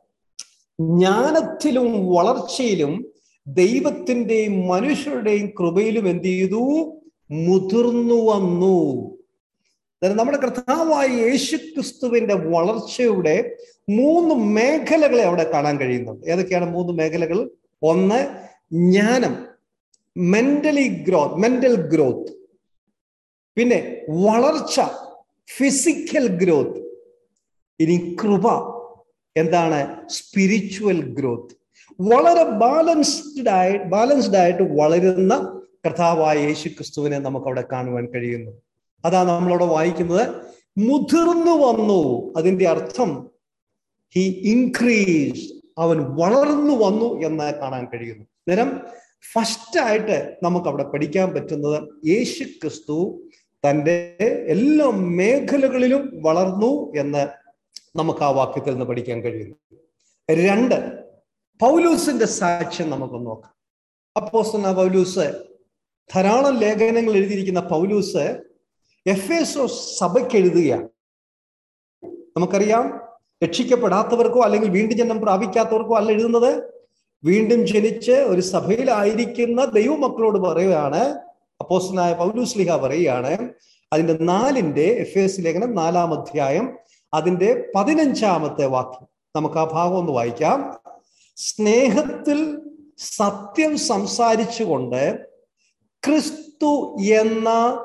ജ്ഞാനത്തിലും വളർച്ചയിലും ദൈവത്തിന്റെയും മനുഷ്യരുടെയും കൃപയിലും എന്ത് ചെയ്തു മുതിർന്നു വന്നു നമ്മുടെ കർത്താവായ യേശു ക്രിസ്തുവിന്റെ വളർച്ചയുടെ മൂന്ന് മേഖലകളെ അവിടെ കാണാൻ കഴിയുന്നുണ്ട് ഏതൊക്കെയാണ് മൂന്ന് മേഖലകൾ ഒന്ന് ജ്ഞാനം മെന്റലി ഗ്രോത്ത് മെന്റൽ ഗ്രോത്ത് പിന്നെ വളർച്ച ഫിസിക്കൽ ഗ്രോത്ത് ഇനി കൃപ എന്താണ് സ്പിരിച്വൽ ഗ്രോത്ത് വളരെ ബാലൻസ്ഡ് ആയി ബാലൻസ്ഡ് ആയിട്ട് വളരുന്ന കർത്താവായ യേശു ക്രിസ്തുവിനെ നമുക്ക് അവിടെ കാണുവാൻ കഴിയുന്നു അതാ നമ്മളവിടെ വായിക്കുന്നത് മുതിർന്നു വന്നു അതിന്റെ അർത്ഥം ഹി ഇൻക്രീസ് അവൻ വളർന്നു വന്നു എന്ന് കാണാൻ കഴിയുന്നു നേരം ഫസ്റ്റ് ആയിട്ട് നമുക്ക് അവിടെ പഠിക്കാൻ പറ്റുന്നത് യേശു ക്രിസ്തു തൻ്റെ എല്ലാ മേഖലകളിലും വളർന്നു എന്ന് നമുക്ക് ആ വാക്യത്തിൽ നിന്ന് പഠിക്കാൻ കഴിയുന്നു രണ്ട് പൗലൂസിന്റെ സാക്ഷ്യം നമുക്ക് നോക്കാം അപ്പോസ്തല പൗലൂസ് ധാരാളം ലേഖനങ്ങൾ എഴുതിയിരിക്കുന്ന പൗലൂസ് എഫ് എസ് സഭയ്ക്ക് എഴുതുകയാണ് നമുക്കറിയാം രക്ഷിക്കപ്പെടാത്തവർക്കോ അല്ലെങ്കിൽ വീണ്ടും ജന്മം പ്രാപിക്കാത്തവർക്കോ അല്ല എഴുതുന്നത് വീണ്ടും ജനിച്ച് ഒരു സഭയിലായിരിക്കുന്ന ദൈവമക്കളോട് പറയുകയാണ് അപ്പോസ്റ്റനായ പൗലൂസ്ലിഹ പറയുകയാണ് അതിന്റെ നാലിന്റെ എഫ് എസ് ലേഖനം നാലാം അധ്യായം അതിന്റെ പതിനഞ്ചാമത്തെ വാക്യം നമുക്ക് ആ ഭാഗം ഒന്ന് വായിക്കാം സ്നേഹത്തിൽ സത്യം സംസാരിച്ചുകൊണ്ട് ക്രിസ്തു എന്ന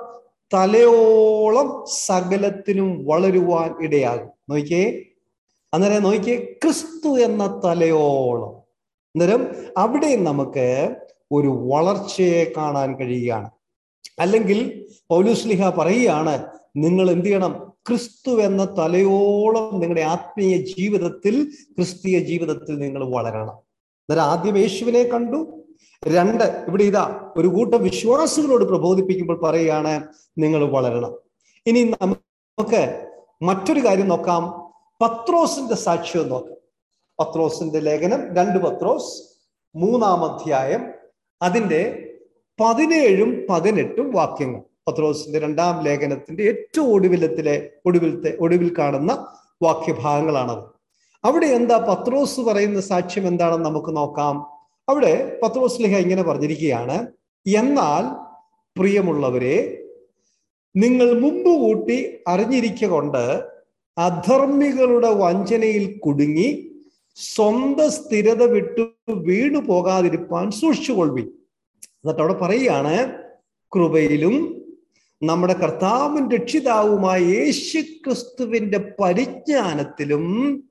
തലയോളം സകലത്തിനും വളരുവാൻ ഇടയാകും നോക്കിയേ അന്നേരം നോക്കിയേ ക്രിസ്തു എന്ന തലയോളം അന്നേരം അവിടെ നമുക്ക് ഒരു വളർച്ചയെ കാണാൻ കഴിയുകയാണ് അല്ലെങ്കിൽ പൗലുസ്ലിഹ പറയുകയാണ് നിങ്ങൾ എന്ത് ചെയ്യണം ക്രിസ്തു എന്ന തലയോളം നിങ്ങളുടെ ആത്മീയ ജീവിതത്തിൽ ക്രിസ്തീയ ജീവിതത്തിൽ നിങ്ങൾ വളരണം അന്നേരം ആദ്യം യേശുവിനെ കണ്ടു രണ്ട് ഇവിടെ ഇതാ ഒരു കൂട്ടം വിശ്വാസികളോട് പ്രബോധിപ്പിക്കുമ്പോൾ പറയുകയാണ് നിങ്ങൾ വളരണം ഇനി നമുക്ക് മറ്റൊരു കാര്യം നോക്കാം പത്രോസിന്റെ സാക്ഷ്യം നോക്കാം പത്രോസിന്റെ ലേഖനം രണ്ട് പത്രോസ് മൂന്നാം അധ്യായം അതിന്റെ പതിനേഴും പതിനെട്ടും വാക്യങ്ങൾ പത്രോസിന്റെ രണ്ടാം ലേഖനത്തിന്റെ ഏറ്റവും ഒടുവിലത്തിലെ ഒടുവിലത്തെ ഒടുവിൽ കാണുന്ന വാക്യഭാഗങ്ങളാണത് അവിടെ എന്താ പത്രോസ് പറയുന്ന സാക്ഷ്യം എന്താണെന്ന് നമുക്ക് നോക്കാം അവിടെ പത്രോസ് ലിഹ ഇങ്ങനെ പറഞ്ഞിരിക്കുകയാണ് എന്നാൽ പ്രിയമുള്ളവരെ നിങ്ങൾ മുമ്പ് കൂട്ടി അറിഞ്ഞിരിക്കൊണ്ട് അധർമ്മികളുടെ വഞ്ചനയിൽ കുടുങ്ങി സ്വന്തം സ്ഥിരത വിട്ടു വീണു പോകാതിരിപ്പാൻ സൂക്ഷിച്ചുകൊള്ളി എന്നിട്ട് അവിടെ പറയുകയാണ് കൃപയിലും നമ്മുടെ കർത്താവും രക്ഷിതാവുമായ യേശു ക്രിസ്തുവിന്റെ പരിജ്ഞാനത്തിലും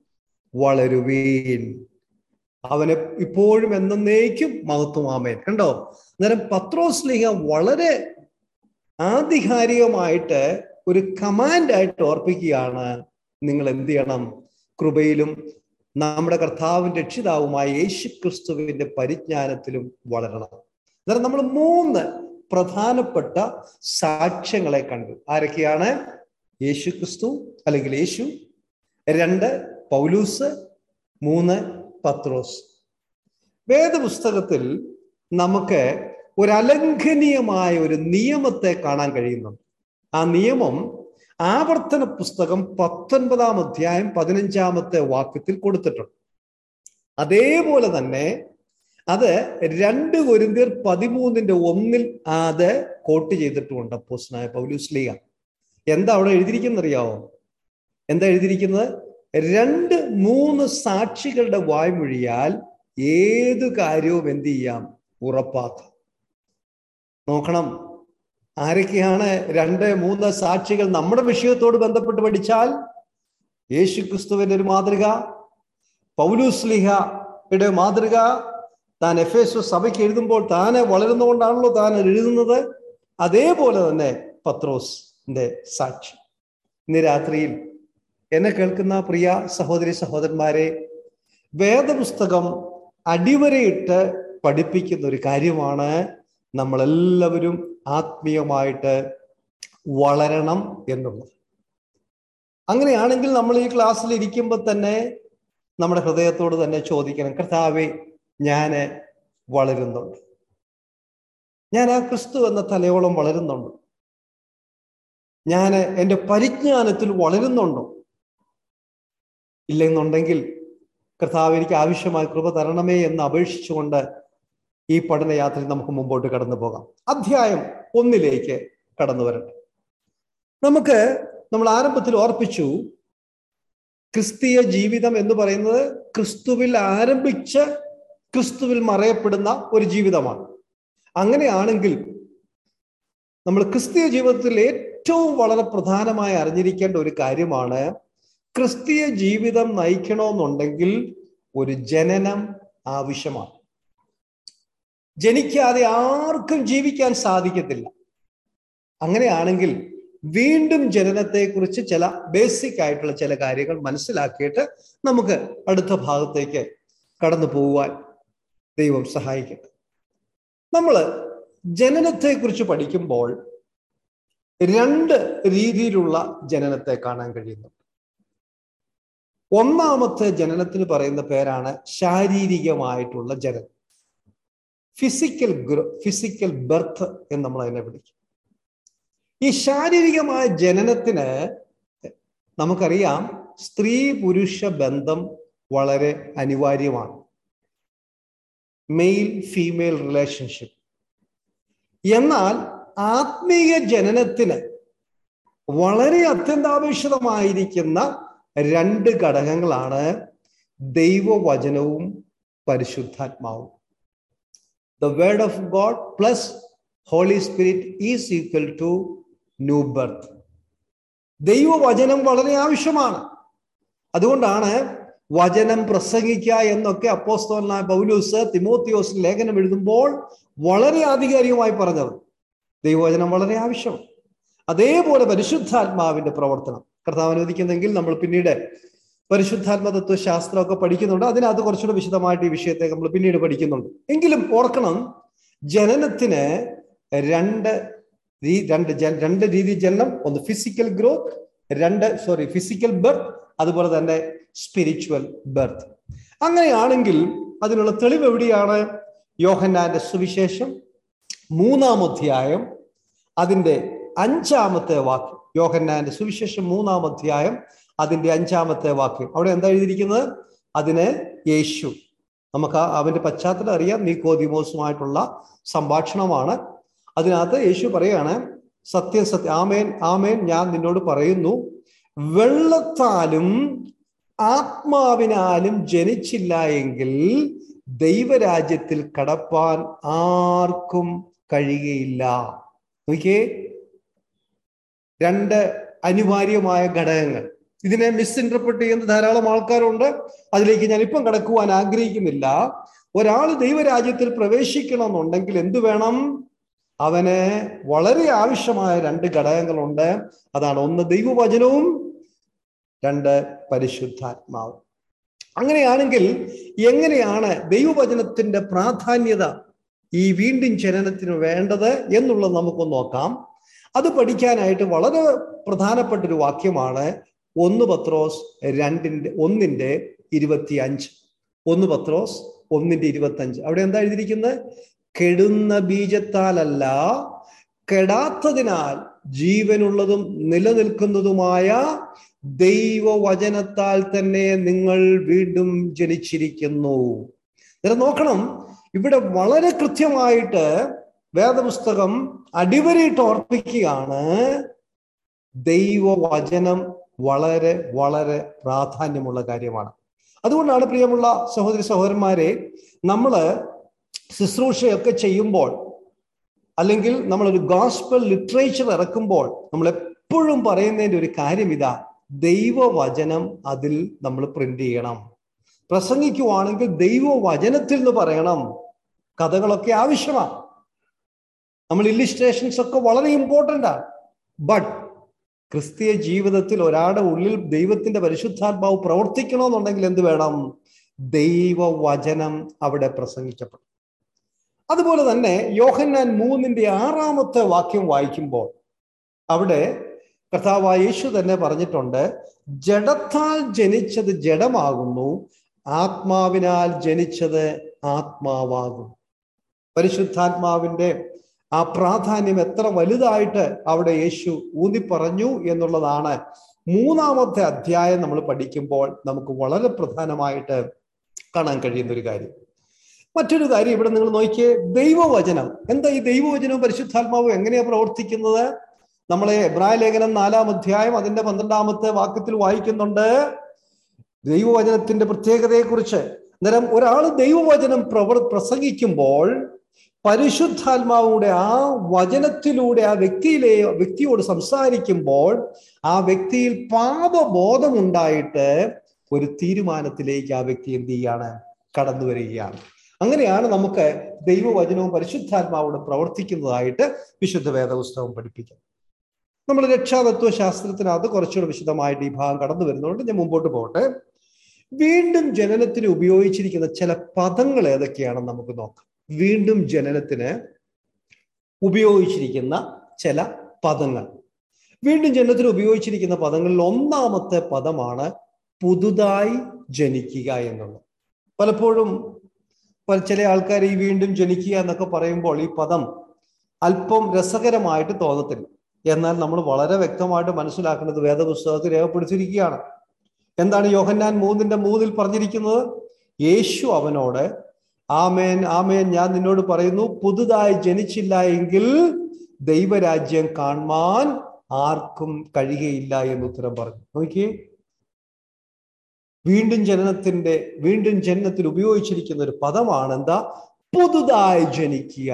വളരുവീൻ അവന് ഇപ്പോഴും എന്നേക്കും മഹത്വമാമേൻ കണ്ടോ അന്നേരം പത്രോസ് ലിഹ വളരെ ആധികാരികമായിട്ട് ഒരു കമാൻഡായിട്ട് ഓർപ്പിക്കുകയാണ് നിങ്ങൾ എന്ത് ചെയ്യണം കൃപയിലും നമ്മുടെ കർത്താവിന്റെ രക്ഷിതാവുമായ യേശു ക്രിസ്തുവിന്റെ പരിജ്ഞാനത്തിലും വളരണം അന്നേരം നമ്മൾ മൂന്ന് പ്രധാനപ്പെട്ട സാക്ഷ്യങ്ങളെ കണ്ടു ആരൊക്കെയാണ് യേശു ക്രിസ്തു അല്ലെങ്കിൽ യേശു രണ്ട് പൗലൂസ് മൂന്ന് പത്രോസ് വേദപുസ്തകത്തിൽ നമുക്ക് ഒരു അലംഘനീയമായ ഒരു നിയമത്തെ കാണാൻ കഴിയുന്നുണ്ട് ആ നിയമം ആവർത്തന പുസ്തകം പത്തൊൻപതാം അധ്യായം പതിനഞ്ചാമത്തെ വാക്യത്തിൽ കൊടുത്തിട്ടുണ്ട് അതേപോലെ തന്നെ അത് രണ്ട് കൊരിന്തിയർ പതിമൂന്നിന്റെ ഒന്നിൽ അത് കോട്ട് ചെയ്തിട്ടുമുണ്ട് അപ്പോസ്നായ പൗലൂസ്ലിയ എന്താ അവിടെ എഴുതിയിരിക്കുന്നറിയാവോ എന്താ എഴുതിയിരിക്കുന്നത് രണ്ട് മൂന്ന് സാക്ഷികളുടെ വായ്മൊഴിയാൽ ഏതു കാര്യവും എന്ത് ചെയ്യാം ഉറപ്പാക്കാം നോക്കണം ആരൊക്കെയാണ് രണ്ട് മൂന്ന് സാക്ഷികൾ നമ്മുടെ വിഷയത്തോട് ബന്ധപ്പെട്ട് പഠിച്ചാൽ യേശു ക്രിസ്തുവിന്റെ ഒരു മാതൃക പൗലൂസ്ലിഹയുടെ മാതൃക താൻ എഫ് എസ് സഭയ്ക്ക് എഴുതുമ്പോൾ താനെ വളരുന്നതുകൊണ്ടാണല്ലോ താൻ എഴുതുന്നത് അതേപോലെ തന്നെ പത്രോസിന്റെ സാക്ഷി ഇന്ന് രാത്രിയിൽ എന്നെ കേൾക്കുന്ന പ്രിയ സഹോദരി സഹോദരന്മാരെ വേദപുസ്തകം അടിവരയിട്ട് പഠിപ്പിക്കുന്ന ഒരു കാര്യമാണ് നമ്മളെല്ലാവരും ആത്മീയമായിട്ട് വളരണം എന്നുള്ളത് അങ്ങനെയാണെങ്കിൽ നമ്മൾ ഈ ക്ലാസ്സിൽ ഇരിക്കുമ്പോൾ തന്നെ നമ്മുടെ ഹൃദയത്തോട് തന്നെ ചോദിക്കണം കർത്താവെ ഞാൻ വളരുന്നുണ്ട് ഞാൻ ആ ക്രിസ്തു എന്ന തലയോളം വളരുന്നുണ്ട് ഞാൻ എൻ്റെ പരിജ്ഞാനത്തിൽ വളരുന്നുണ്ടോ ഇല്ലെന്നുണ്ടെങ്കിൽ കർത്താവ് എനിക്ക് ആവശ്യമായ കൃപ തരണമേ എന്ന് അപേക്ഷിച്ചുകൊണ്ട് ഈ പഠനയാത്രയിൽ നമുക്ക് മുമ്പോട്ട് കടന്നു പോകാം അധ്യായം ഒന്നിലേക്ക് കടന്നു വരട്ടെ നമുക്ക് നമ്മൾ ആരംഭത്തിൽ ഓർപ്പിച്ചു ക്രിസ്തീയ ജീവിതം എന്ന് പറയുന്നത് ക്രിസ്തുവിൽ ആരംഭിച്ച് ക്രിസ്തുവിൽ മറയപ്പെടുന്ന ഒരു ജീവിതമാണ് അങ്ങനെയാണെങ്കിൽ നമ്മൾ ക്രിസ്തീയ ജീവിതത്തിൽ ഏറ്റവും വളരെ പ്രധാനമായി അറിഞ്ഞിരിക്കേണ്ട ഒരു കാര്യമാണ് ക്രിസ്തീയ ജീവിതം നയിക്കണമെന്നുണ്ടെങ്കിൽ ഒരു ജനനം ആവശ്യമാണ് ജനിക്കാതെ ആർക്കും ജീവിക്കാൻ സാധിക്കത്തില്ല അങ്ങനെയാണെങ്കിൽ വീണ്ടും ജനനത്തെക്കുറിച്ച് ചില ബേസിക് ആയിട്ടുള്ള ചില കാര്യങ്ങൾ മനസ്സിലാക്കിയിട്ട് നമുക്ക് അടുത്ത ഭാഗത്തേക്ക് കടന്നു പോകുവാൻ ദൈവം സഹായിക്കട്ടെ നമ്മൾ ജനനത്തെക്കുറിച്ച് പഠിക്കുമ്പോൾ രണ്ട് രീതിയിലുള്ള ജനനത്തെ കാണാൻ കഴിയുന്നു ഒന്നാമത്തെ ജനനത്തിന് പറയുന്ന പേരാണ് ശാരീരികമായിട്ടുള്ള ജനനം ഫിസിക്കൽ ഗ്രോ ഫിസിക്കൽ ബർത്ത് എന്ന് നമ്മൾ അതിനെ വിളിക്കും ഈ ശാരീരികമായ ജനനത്തിന് നമുക്കറിയാം സ്ത്രീ പുരുഷ ബന്ധം വളരെ അനിവാര്യമാണ് മെയിൽ ഫീമെയിൽ റിലേഷൻഷിപ്പ് എന്നാൽ ആത്മീയ ജനനത്തിന് വളരെ അത്യന്താപേക്ഷിതമായിരിക്കുന്ന രണ്ട് ഘടകങ്ങളാണ് ദൈവവചനവും പരിശുദ്ധാത്മാവും the word of God plus holy spirit is equal to new birth ദൈവവചനം വളരെ ആവശ്യമാണ് അതുകൊണ്ടാണ് വചനം പ്രസംഗിക്കുക എന്നൊക്കെ അപ്പോസ്തോലനായ പൗലൂസ് തിമോത്തിയോസ് ലേഖനം എഴുതുമ്പോൾ വളരെ ആധികാരികമായി പറഞ്ഞത് ദൈവവചനം വളരെ ആവശ്യം അതേപോലെ പരിശുദ്ധാത്മാവിന്റെ പ്രവർത്തനം കർത്താവ് അനുവദിക്കുന്നെങ്കിൽ നമ്മൾ പിന്നീട് പരിശുദ്ധാത്മ തത്വശാസ്ത്രമൊക്കെ പഠിക്കുന്നുണ്ട് അതിനകത്ത് കുറച്ചുകൂടെ വിശദമായിട്ട് ഈ വിഷയത്തെ നമ്മൾ പിന്നീട് പഠിക്കുന്നുണ്ട് എങ്കിലും ഓർക്കണം ജനനത്തിന് രണ്ട് രണ്ട് രണ്ട് രീതി ജനനം ഒന്ന് ഫിസിക്കൽ ഗ്രോത്ത് രണ്ട് സോറി ഫിസിക്കൽ ബർത്ത് അതുപോലെ തന്നെ സ്പിരിച്വൽ ബർത്ത് അങ്ങനെയാണെങ്കിൽ അതിനുള്ള തെളിവ് എവിടെയാണ് യോഹന്നാന്റെ സുവിശേഷം മൂന്നാം അധ്യായം അതിന്റെ അഞ്ചാമത്തെ വാക്യം യോഹന്നാന്റെ സുവിശേഷം മൂന്നാം അധ്യായം അതിന്റെ അഞ്ചാമത്തെ വാക്യം അവിടെ എന്താ എഴുതിയിരിക്കുന്നത് അതിന് യേശു നമുക്ക് അവന്റെ പശ്ചാത്തലം അറിയാം നീക്കോദിമോസുമായിട്ടുള്ള സംഭാഷണമാണ് അതിനകത്ത് യേശു പറയാണ് സത്യം സത്യം ആമേൻ ആമേൻ ഞാൻ നിന്നോട് പറയുന്നു വെള്ളത്താലും ആത്മാവിനാലും ജനിച്ചില്ല എങ്കിൽ ദൈവരാജ്യത്തിൽ കടപ്പാൻ ആർക്കും കഴിയുകയില്ല നോക്കിയേ രണ്ട് അനിവാര്യമായ ഘടകങ്ങൾ ഇതിനെ മിസ്ഇൻറ്റർപ്രറ്റ് ചെയ്യുന്ന ധാരാളം ആൾക്കാരുണ്ട് അതിലേക്ക് ഞാൻ ഇപ്പം കടക്കുവാൻ ആഗ്രഹിക്കുന്നില്ല ഒരാൾ ദൈവരാജ്യത്തിൽ പ്രവേശിക്കണമെന്നുണ്ടെങ്കിൽ എന്തു വേണം അവന് വളരെ ആവശ്യമായ രണ്ട് ഘടകങ്ങളുണ്ട് അതാണ് ഒന്ന് ദൈവവചനവും രണ്ട് പരിശുദ്ധാത്മാവ് അങ്ങനെയാണെങ്കിൽ എങ്ങനെയാണ് ദൈവവചനത്തിന്റെ പ്രാധാന്യത ഈ വീണ്ടും ജനനത്തിന് വേണ്ടത് എന്നുള്ളത് നമുക്കൊന്ന് നോക്കാം അത് പഠിക്കാനായിട്ട് വളരെ പ്രധാനപ്പെട്ട ഒരു വാക്യമാണ് ഒന്ന് പത്രോസ് രണ്ടിന്റെ ഒന്നിന്റെ ഇരുപത്തി അഞ്ച് ഒന്ന് പത്രോസ് ഒന്നിന്റെ ഇരുപത്തി അഞ്ച് അവിടെ എന്താ എഴുതിയിരിക്കുന്നത് കെടുന്ന ബീജത്താലല്ല കെടാത്തതിനാൽ ജീവനുള്ളതും നിലനിൽക്കുന്നതുമായ ദൈവവചനത്താൽ തന്നെ നിങ്ങൾ വീണ്ടും ജനിച്ചിരിക്കുന്നു നേരെ നോക്കണം ഇവിടെ വളരെ കൃത്യമായിട്ട് വേദപുസ്തകം അടിവരയിട്ട് ഓർപ്പിക്കുകയാണ് ദൈവവചനം വളരെ വളരെ പ്രാധാന്യമുള്ള കാര്യമാണ് അതുകൊണ്ടാണ് പ്രിയമുള്ള സഹോദരി സഹോദരന്മാരെ നമ്മൾ ശുശ്രൂഷയൊക്കെ ചെയ്യുമ്പോൾ അല്ലെങ്കിൽ നമ്മളൊരു ഗോസ്പൽ ലിറ്ററേച്ചർ ഇറക്കുമ്പോൾ നമ്മൾ എപ്പോഴും പറയുന്നതിൻ്റെ ഒരു കാര്യം ഇതാ ദൈവവചനം അതിൽ നമ്മൾ പ്രിന്റ് ചെയ്യണം പ്രസംഗിക്കുവാണെങ്കിൽ ദൈവവചനത്തിൽ നിന്ന് പറയണം കഥകളൊക്കെ ആവശ്യമാണ് നമ്മൾ ഇല്ലിസ്ട്രേഷൻസ് ഒക്കെ വളരെ ഇമ്പോർട്ടൻ്റ് ആണ് ബട്ട് ക്രിസ്തീയ ജീവിതത്തിൽ ഒരാളുടെ ഉള്ളിൽ ദൈവത്തിന്റെ പരിശുദ്ധാത്മാവ് പ്രവർത്തിക്കണമെന്നുണ്ടെങ്കിൽ എന്ത് വേണം ദൈവവചനം അവിടെ പ്രസംഗിക്കപ്പെടും അതുപോലെ തന്നെ യോഹന്നാൻ മൂന്നിന്റെ ആറാമത്തെ വാക്യം വായിക്കുമ്പോൾ അവിടെ കർത്താവായ യേശു തന്നെ പറഞ്ഞിട്ടുണ്ട് ജഡത്താൽ ജനിച്ചത് ജഡമാകുന്നു ആത്മാവിനാൽ ജനിച്ചത് ആത്മാവാകും പരിശുദ്ധാത്മാവിന്റെ ആ പ്രാധാന്യം എത്ര വലുതായിട്ട് അവിടെ യേശു ഊന്നി പറഞ്ഞു എന്നുള്ളതാണ് മൂന്നാമത്തെ അധ്യായം നമ്മൾ പഠിക്കുമ്പോൾ നമുക്ക് വളരെ പ്രധാനമായിട്ട് കാണാൻ കഴിയുന്ന ഒരു കാര്യം മറ്റൊരു കാര്യം ഇവിടെ നിങ്ങൾ നോക്കിയേ ദൈവവചനം എന്താ ഈ ദൈവവചനവും പരിശുദ്ധാത്മാവും എങ്ങനെയാ പ്രവർത്തിക്കുന്നത് നമ്മളെ എബ്രായ ലേഖനം നാലാം അധ്യായം അതിന്റെ പന്ത്രണ്ടാമത്തെ വാക്യത്തിൽ വായിക്കുന്നുണ്ട് ദൈവവചനത്തിന്റെ പ്രത്യേകതയെക്കുറിച്ച് അന്നേരം ഒരാൾ ദൈവവചനം പ്രവർ പ്രസംഗിക്കുമ്പോൾ പരിശുദ്ധാത്മാവൂടെ ആ വചനത്തിലൂടെ ആ വ്യക്തിയിലെ വ്യക്തിയോട് സംസാരിക്കുമ്പോൾ ആ വ്യക്തിയിൽ പാപബോധമുണ്ടായിട്ട് ഒരു തീരുമാനത്തിലേക്ക് ആ വ്യക്തി എന്ത് ചെയ്യാണ് കടന്നു വരികയാണ് അങ്ങനെയാണ് നമുക്ക് ദൈവവചനവും പരിശുദ്ധാത്മാവോട് പ്രവർത്തിക്കുന്നതായിട്ട് വിശുദ്ധ വേദപുസ്തകം പഠിപ്പിക്കുന്നത് നമ്മൾ രക്ഷാതത്വ ശാസ്ത്രത്തിനകത്ത് കുറച്ചുകൂടെ വിശദമായിട്ട് ഈ ഭാഗം കടന്നു വരുന്നതുകൊണ്ട് ഞാൻ മുമ്പോട്ട് പോകട്ടെ വീണ്ടും ജനനത്തിന് ഉപയോഗിച്ചിരിക്കുന്ന ചില പദങ്ങൾ ഏതൊക്കെയാണെന്ന് നമുക്ക് നോക്കാം വീണ്ടും ജനനത്തിന് ഉപയോഗിച്ചിരിക്കുന്ന ചില പദങ്ങൾ വീണ്ടും ജനനത്തിന് ഉപയോഗിച്ചിരിക്കുന്ന പദങ്ങളിൽ ഒന്നാമത്തെ പദമാണ് പുതുതായി ജനിക്കുക എന്നുള്ളത് പലപ്പോഴും ചില ആൾക്കാർ ഈ വീണ്ടും ജനിക്കുക എന്നൊക്കെ പറയുമ്പോൾ ഈ പദം അല്പം രസകരമായിട്ട് തോന്നത്തില്ല എന്നാൽ നമ്മൾ വളരെ വ്യക്തമായിട്ട് മനസ്സിലാക്കുന്നത് വേദപുസ്തകത്തിൽ രേഖപ്പെടുത്തിയിരിക്കുകയാണ് എന്താണ് യോഹന്നാൻ മൂന്നിന്റെ മൂന്നിൽ പറഞ്ഞിരിക്കുന്നത് യേശു അവനോട് ആമേൻ ആമേൻ ഞാൻ നിന്നോട് പറയുന്നു പുതുതായി ജനിച്ചില്ല എങ്കിൽ ദൈവരാജ്യം കാണുവാൻ ആർക്കും കഴിയുകയില്ല എന്ന് ഉത്തരം പറഞ്ഞു നോക്കിയേ വീണ്ടും ജനനത്തിന്റെ വീണ്ടും ജനനത്തിൽ ഉപയോഗിച്ചിരിക്കുന്ന ഒരു പദമാണ് എന്താ പുതുതായി ജനിക്കുക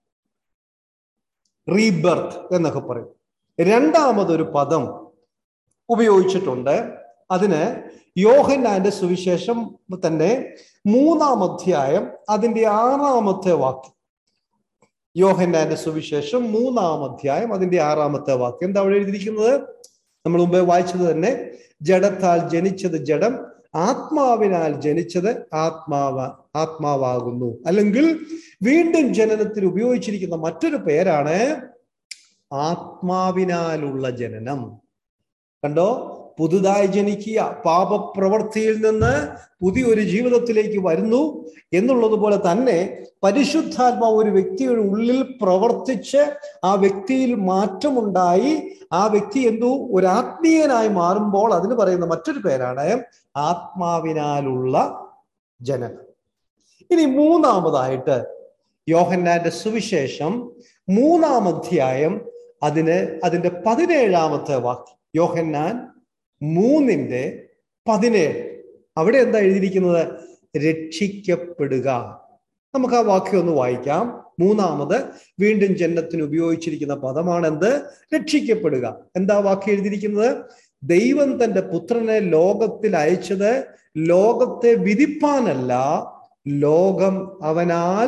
റീബർത്ത് എന്നൊക്കെ പറയും രണ്ടാമതൊരു പദം ഉപയോഗിച്ചിട്ടുണ്ട് അതിന് യോഹന്നാന്റെ സുവിശേഷം തന്നെ മൂന്നാം അധ്യായം അതിന്റെ ആറാമത്തെ വാക്യം യോഹന്നാന്റെ സുവിശേഷം മൂന്നാം അധ്യായം അതിന്റെ ആറാമത്തെ വാക്യം എന്താ അവിടെ എഴുതിയിരിക്കുന്നത് നമ്മൾ മുമ്പേ വായിച്ചത് തന്നെ ജഡത്താൽ ജനിച്ചത് ജഡം ആത്മാവിനാൽ ജനിച്ചത് ആത്മാവ ആത്മാവാകുന്നു അല്ലെങ്കിൽ വീണ്ടും ജനനത്തിൽ ഉപയോഗിച്ചിരിക്കുന്ന മറ്റൊരു പേരാണ് ആത്മാവിനാലുള്ള ജനനം കണ്ടോ പുതുതായി ജനിക്കുക പാപപ്രവൃത്തിയിൽ നിന്ന് പുതിയൊരു ജീവിതത്തിലേക്ക് വരുന്നു എന്നുള്ളതുപോലെ തന്നെ പരിശുദ്ധാത്മാവ് ഒരു വ്യക്തിയുടെ ഉള്ളിൽ പ്രവർത്തിച്ച് ആ വ്യക്തിയിൽ മാറ്റമുണ്ടായി ആ വ്യക്തി എന്തോ ഒരു ആത്മീയനായി മാറുമ്പോൾ അതിന് പറയുന്ന മറ്റൊരു പേരാണ് ആത്മാവിനാലുള്ള ജനനം ഇനി മൂന്നാമതായിട്ട് യോഹന്നാന്റെ സുവിശേഷം മൂന്നാം അധ്യായം അതിന് അതിന്റെ പതിനേഴാമത്തെ വാക്യം യോഹന്നാൻ മൂന്നിന്റെ പതിനേഴ് അവിടെ എന്താ എഴുതിയിരിക്കുന്നത് രക്ഷിക്കപ്പെടുക നമുക്ക് ആ വാക്യം ഒന്ന് വായിക്കാം മൂന്നാമത് വീണ്ടും ജന്നത്തിന് ഉപയോഗിച്ചിരിക്കുന്ന പദമാണ് എന്ത് രക്ഷിക്കപ്പെടുക എന്താ വാക്യം എഴുതിയിരിക്കുന്നത് ദൈവം തന്റെ പുത്രനെ ലോകത്തിൽ അയച്ചത് ലോകത്തെ വിധിപ്പാനല്ല ലോകം അവനാൽ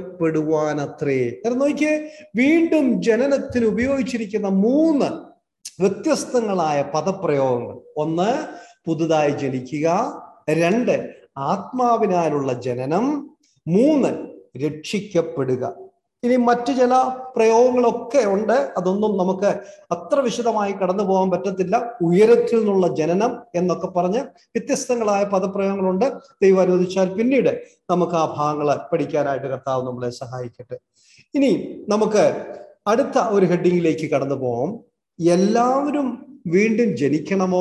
രക്ഷിക്കപ്പെടുവാനത്രേ നോക്കിയേ വീണ്ടും ജനനത്തിന് ഉപയോഗിച്ചിരിക്കുന്ന മൂന്ന് വ്യത്യസ്തങ്ങളായ പദപ്രയോഗങ്ങൾ ഒന്ന് പുതുതായി ജനിക്കുക രണ്ട് ആത്മാവിനാലുള്ള ജനനം മൂന്ന് രക്ഷിക്കപ്പെടുക ഇനി മറ്റു ചില പ്രയോഗങ്ങളൊക്കെ ഉണ്ട് അതൊന്നും നമുക്ക് അത്ര വിശദമായി കടന്നു പോകാൻ പറ്റത്തില്ല ഉയരത്തിൽ നിന്നുള്ള ജനനം എന്നൊക്കെ പറഞ്ഞ് വ്യത്യസ്തങ്ങളായ പദപ്രയോഗങ്ങളുണ്ട് ദൈവം അനുവദിച്ചാൽ പിന്നീട് നമുക്ക് ആ ഭാഗങ്ങൾ പഠിക്കാനായിട്ട് കർത്താവ് നമ്മളെ സഹായിക്കട്ടെ ഇനി നമുക്ക് അടുത്ത ഒരു ഹെഡിങ്ങിലേക്ക് കടന്നു പോകാം എല്ലാവരും വീണ്ടും ജനിക്കണമോ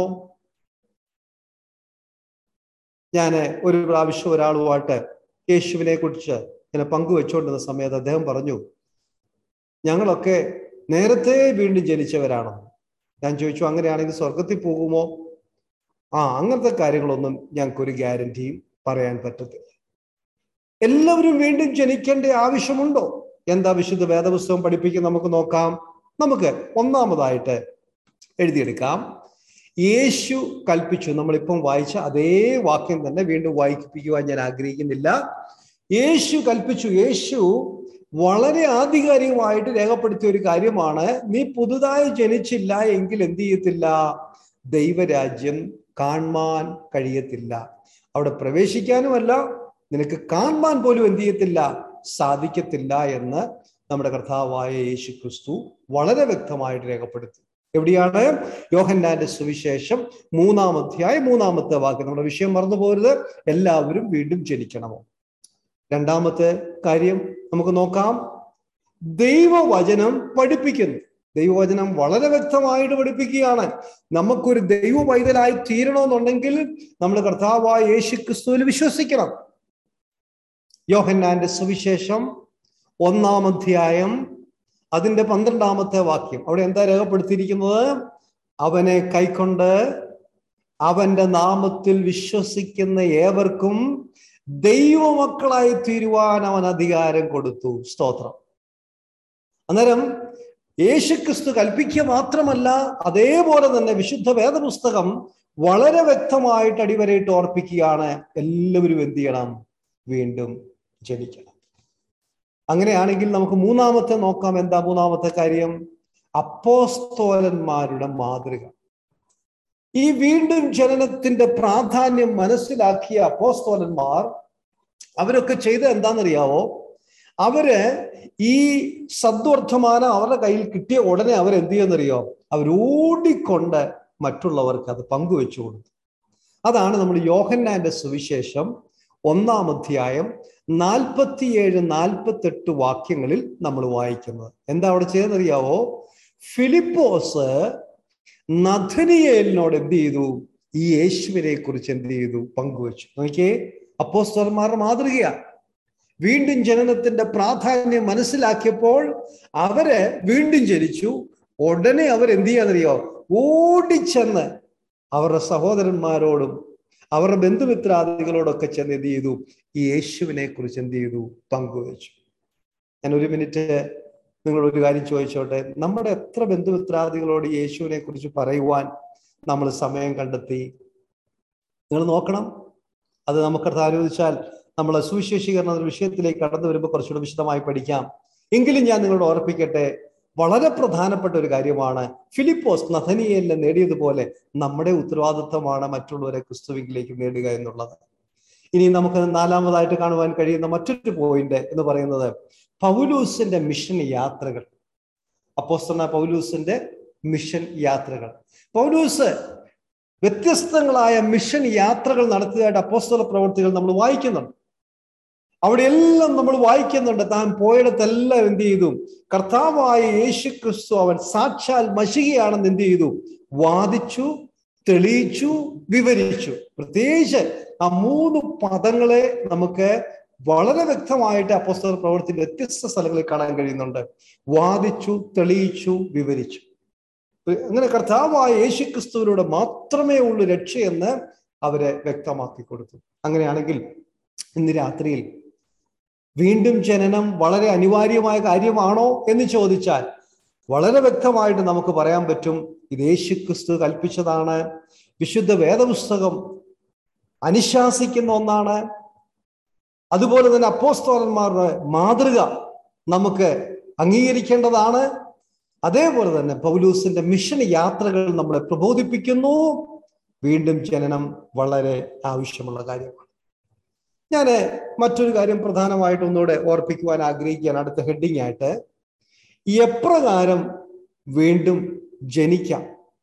ഞാൻ ഒരു പ്രാവശ്യം ഒരാളുമായിട്ട് യേശുവിനെ കുറിച്ച് ഇങ്ങനെ പങ്കുവെച്ചുകൊണ്ടിരുന്ന സമയത്ത് അദ്ദേഹം പറഞ്ഞു ഞങ്ങളൊക്കെ നേരത്തെ വീണ്ടും ജനിച്ചവരാണോ ഞാൻ ചോദിച്ചു അങ്ങനെയാണെങ്കിൽ സ്വർഗത്തിൽ പോകുമോ ആ അങ്ങനത്തെ കാര്യങ്ങളൊന്നും ഞങ്ങൾക്കൊരു ഗ്യാരണ്ടിയും പറയാൻ പറ്റത്തില്ല എല്ലാവരും വീണ്ടും ജനിക്കേണ്ട ആവശ്യമുണ്ടോ എന്താ വിശുദ്ധ വേദപുസ്തകം പഠിപ്പിക്കുന്ന നമുക്ക് നോക്കാം നമുക്ക് ഒന്നാമതായിട്ട് എഴുതിയെടുക്കാം യേശു കൽപ്പിച്ചു നമ്മളിപ്പം വായിച്ച അതേ വാക്യം തന്നെ വീണ്ടും വായിപ്പിക്കുവാൻ ഞാൻ ആഗ്രഹിക്കുന്നില്ല യേശു കൽപ്പിച്ചു യേശു വളരെ ആധികാരികമായിട്ട് രേഖപ്പെടുത്തിയ ഒരു കാര്യമാണ് നീ പുതുതായി ജനിച്ചില്ല എങ്കിൽ എന്ത് ചെയ്യത്തില്ല ദൈവരാജ്യം കാണാൻ കഴിയത്തില്ല അവിടെ പ്രവേശിക്കാനുമല്ല നിനക്ക് കാണാൻ പോലും എന്ത് ചെയ്യത്തില്ല സാധിക്കത്തില്ല എന്ന് നമ്മുടെ കർത്താവായ യേശു ക്രിസ്തു വളരെ വ്യക്തമായിട്ട് രേഖപ്പെടുത്തി എവിടെയാണ് യോഹന്നാന്റെ സുവിശേഷം മൂന്നാം അധ്യായം മൂന്നാമത്തെ വാക്യം നമ്മുടെ വിഷയം മറന്നു പോരുത് എല്ലാവരും വീണ്ടും ജനിക്കണമോ രണ്ടാമത്തെ കാര്യം നമുക്ക് നോക്കാം ദൈവവചനം പഠിപ്പിക്കുന്നു ദൈവവചനം വളരെ വ്യക്തമായിട്ട് പഠിപ്പിക്കുകയാണ് നമുക്കൊരു ദൈവ പൈതലായി തീരണമെന്നുണ്ടെങ്കിൽ നമ്മൾ കർത്താവായ യേശു ക്രിസ്തുവിൽ വിശ്വസിക്കണം യോഹന്നാന്റെ സുവിശേഷം ഒന്നാം അധ്യായം അതിന്റെ പന്ത്രണ്ടാമത്തെ വാക്യം അവിടെ എന്താ രേഖപ്പെടുത്തിയിരിക്കുന്നത് അവനെ കൈക്കൊണ്ട് അവന്റെ നാമത്തിൽ വിശ്വസിക്കുന്ന ഏവർക്കും ദൈവമക്കളായി തീരുവാൻ അവൻ അധികാരം കൊടുത്തു സ്തോത്രം അന്നേരം യേശുക്രിസ്തു കൽപ്പിക്കുക മാത്രമല്ല അതേപോലെ തന്നെ വിശുദ്ധ വേദപുസ്തകം വളരെ വ്യക്തമായിട്ട് അടിവരയിട്ട് ഓർപ്പിക്കുകയാണ് എല്ലാവരും എന്ത് ചെയ്യണം വീണ്ടും ജനിക്കണം അങ്ങനെയാണെങ്കിൽ നമുക്ക് മൂന്നാമത്തെ നോക്കാം എന്താ മൂന്നാമത്തെ കാര്യം അപ്പോസ്തോലന്മാരുടെ മാതൃക ഈ വീണ്ടും ജനനത്തിന്റെ പ്രാധാന്യം മനസ്സിലാക്കിയ അപ്പോസ്തോലന്മാർ അവരൊക്കെ ചെയ്ത എന്താണെന്നറിയാവോ അവര് ഈ സദ്വർദ്ധമാനം അവരുടെ കയ്യിൽ കിട്ടിയ ഉടനെ അവർ എന്ത് ചെയ്യുന്നറിയോ അവരോടിക്കൊണ്ട് മറ്റുള്ളവർക്ക് അത് പങ്കുവെച്ചു കൊടുത്തു അതാണ് നമ്മൾ യോഹന്നാന്റെ സുവിശേഷം ഒന്നാം അധ്യായം നാൽപ്പത്തിയേഴ് നാൽപ്പത്തെട്ട് വാക്യങ്ങളിൽ നമ്മൾ വായിക്കുന്നത് എന്താ അവിടെ ചെയ്തെന്നറിയാവോ ഫിലിപ്പോസ് നഥനിയേലിനോട് എന്ത് ചെയ്തു ഈ യേശുവിനെ കുറിച്ച് എന്ത് ചെയ്തു പങ്കുവച്ചു നോക്കിയേ അപ്പോസ്തലന്മാരുടെ മാതൃകയാ വീണ്ടും ജനനത്തിന്റെ പ്രാധാന്യം മനസ്സിലാക്കിയപ്പോൾ അവര് വീണ്ടും ജനിച്ചു ഉടനെ അവർ എന്ത് ചെയ്യാന്നറിയോ ഓടിച്ചെന്ന് അവരുടെ സഹോദരന്മാരോടും അവരുടെ ബന്ധുമിത്രാദികളോടൊക്കെ ചെന്ന് എന്ത് ചെയ്തു ഈ യേശുവിനെ കുറിച്ച് എന്ത് ചെയ്തു പങ്കുവച്ചു ഞാൻ ഒരു മിനിറ്റ് നിങ്ങളോട് ഒരു കാര്യം ചോദിച്ചോട്ടെ നമ്മുടെ എത്ര ബന്ധുമിത്രാദികളോട് യേശുവിനെ കുറിച്ച് പറയുവാൻ നമ്മൾ സമയം കണ്ടെത്തി നിങ്ങൾ നോക്കണം അത് നമുക്ക് അനുവദിച്ചാൽ നമ്മൾ സുവിശേഷീകരണ വിഷയത്തിലേക്ക് കടന്നു വരുമ്പോൾ കുറച്ചുകൂടെ വിശദമായി പഠിക്കാം എങ്കിലും ഞാൻ നിങ്ങളോട് ഓർപ്പിക്കട്ടെ വളരെ പ്രധാനപ്പെട്ട ഒരു കാര്യമാണ് ഫിലിപ്പോസ് നഥനിയലിനെ നേടിയതുപോലെ നമ്മുടെ ഉത്തരവാദിത്വമാണ് മറ്റുള്ളവരെ ക്രിസ്തുവിലേക്ക് നേടുക എന്നുള്ളത് ഇനി നമുക്ക് നാലാമതായിട്ട് കാണുവാൻ കഴിയുന്ന മറ്റൊരു പോയിന്റ് എന്ന് പറയുന്നത് പൗലൂസിന്റെ മിഷൻ യാത്രകൾ അപ്പോസ്തന പൗലൂസിന്റെ മിഷൻ യാത്രകൾ പൗലൂസ് വ്യത്യസ്തങ്ങളായ മിഷൻ യാത്രകൾ നടത്തിയതായിട്ട് അപ്പോസ്തല പ്രവർത്തികൾ നമ്മൾ വായിക്കുന്നുണ്ട് അവിടെ എല്ലാം നമ്മൾ വായിക്കുന്നുണ്ട് താൻ പോയിടത്തെല്ലാം എന്ത് ചെയ്തു കർത്താവായ യേശു ക്രിസ്തു അവൻ സാക്ഷാൽ മഷികയാണെന്ന് എന്ത് ചെയ്തു വാദിച്ചു തെളിയിച്ചു വിവരിച്ചു പ്രത്യേകിച്ച് ആ മൂന്ന് പദങ്ങളെ നമുക്ക് വളരെ വ്യക്തമായിട്ട് അപ്പോസ്തല പ്രവൃത്തി വ്യത്യസ്ത സ്ഥലങ്ങളിൽ കാണാൻ കഴിയുന്നുണ്ട് വാദിച്ചു തെളിയിച്ചു വിവരിച്ചു അങ്ങനെ കർത്താവായ യേശു ക്രിസ്തുവിലൂടെ മാത്രമേ ഉള്ളൂ രക്ഷയെന്ന് അവരെ വ്യക്തമാക്കി കൊടുത്തു അങ്ങനെയാണെങ്കിൽ ഇന്ന് രാത്രിയിൽ വീണ്ടും ജനനം വളരെ അനിവാര്യമായ കാര്യമാണോ എന്ന് ചോദിച്ചാൽ വളരെ വ്യക്തമായിട്ട് നമുക്ക് പറയാൻ പറ്റും ഇത് യേശു ക്രിസ്തു കൽപ്പിച്ചതാണ് വിശുദ്ധ വേദപുസ്തകം അനുശാസിക്കുന്ന ഒന്നാണ് അതുപോലെ തന്നെ അപ്പോസ്തോലന്മാരുടെ മാതൃക നമുക്ക് അംഗീകരിക്കേണ്ടതാണ് അതേപോലെ തന്നെ പൗലൂസിന്റെ മിഷൻ യാത്രകൾ നമ്മളെ പ്രബോധിപ്പിക്കുന്നു വീണ്ടും ജനനം വളരെ ആവശ്യമുള്ള കാര്യമാണ് ഞാൻ മറ്റൊരു കാര്യം പ്രധാനമായിട്ട് ഒന്നുകൂടെ ഓർപ്പിക്കുവാൻ ആഗ്രഹിക്കുകയാണ് അടുത്ത ഹെഡിങ് ആയിട്ട് എപ്രകാരം വീണ്ടും ജനിക്കാം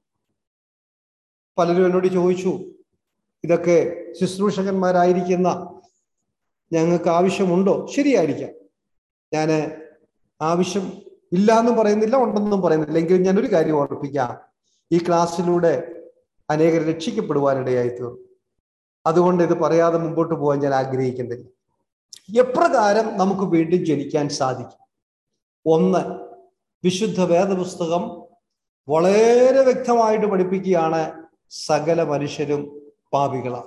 പലരും എന്നോട് ചോദിച്ചു ഇതൊക്കെ ശുശ്രൂഷകന്മാരായിരിക്കുന്ന ഞങ്ങൾക്ക് ആവശ്യമുണ്ടോ ശരിയായിരിക്കാം ഞാൻ ആവശ്യം ഇല്ല എന്നും പറയുന്നില്ല ഉണ്ടെന്നും പറയുന്നില്ല എങ്കിലും ഞാൻ ഒരു കാര്യം ഓർപ്പിക്കാം ഈ ക്ലാസ്സിലൂടെ അനേകർ രക്ഷിക്കപ്പെടുവാനിടയായി തീർന്നു അതുകൊണ്ട് ഇത് പറയാതെ മുമ്പോട്ട് പോകാൻ ഞാൻ ആഗ്രഹിക്കുന്നില്ല എപ്രകാരം നമുക്ക് വീണ്ടും ജനിക്കാൻ സാധിക്കും ഒന്ന് വിശുദ്ധ വേദപുസ്തകം വളരെ വ്യക്തമായിട്ട് പഠിപ്പിക്കുകയാണ് സകല മനുഷ്യരും പാപികളാണ്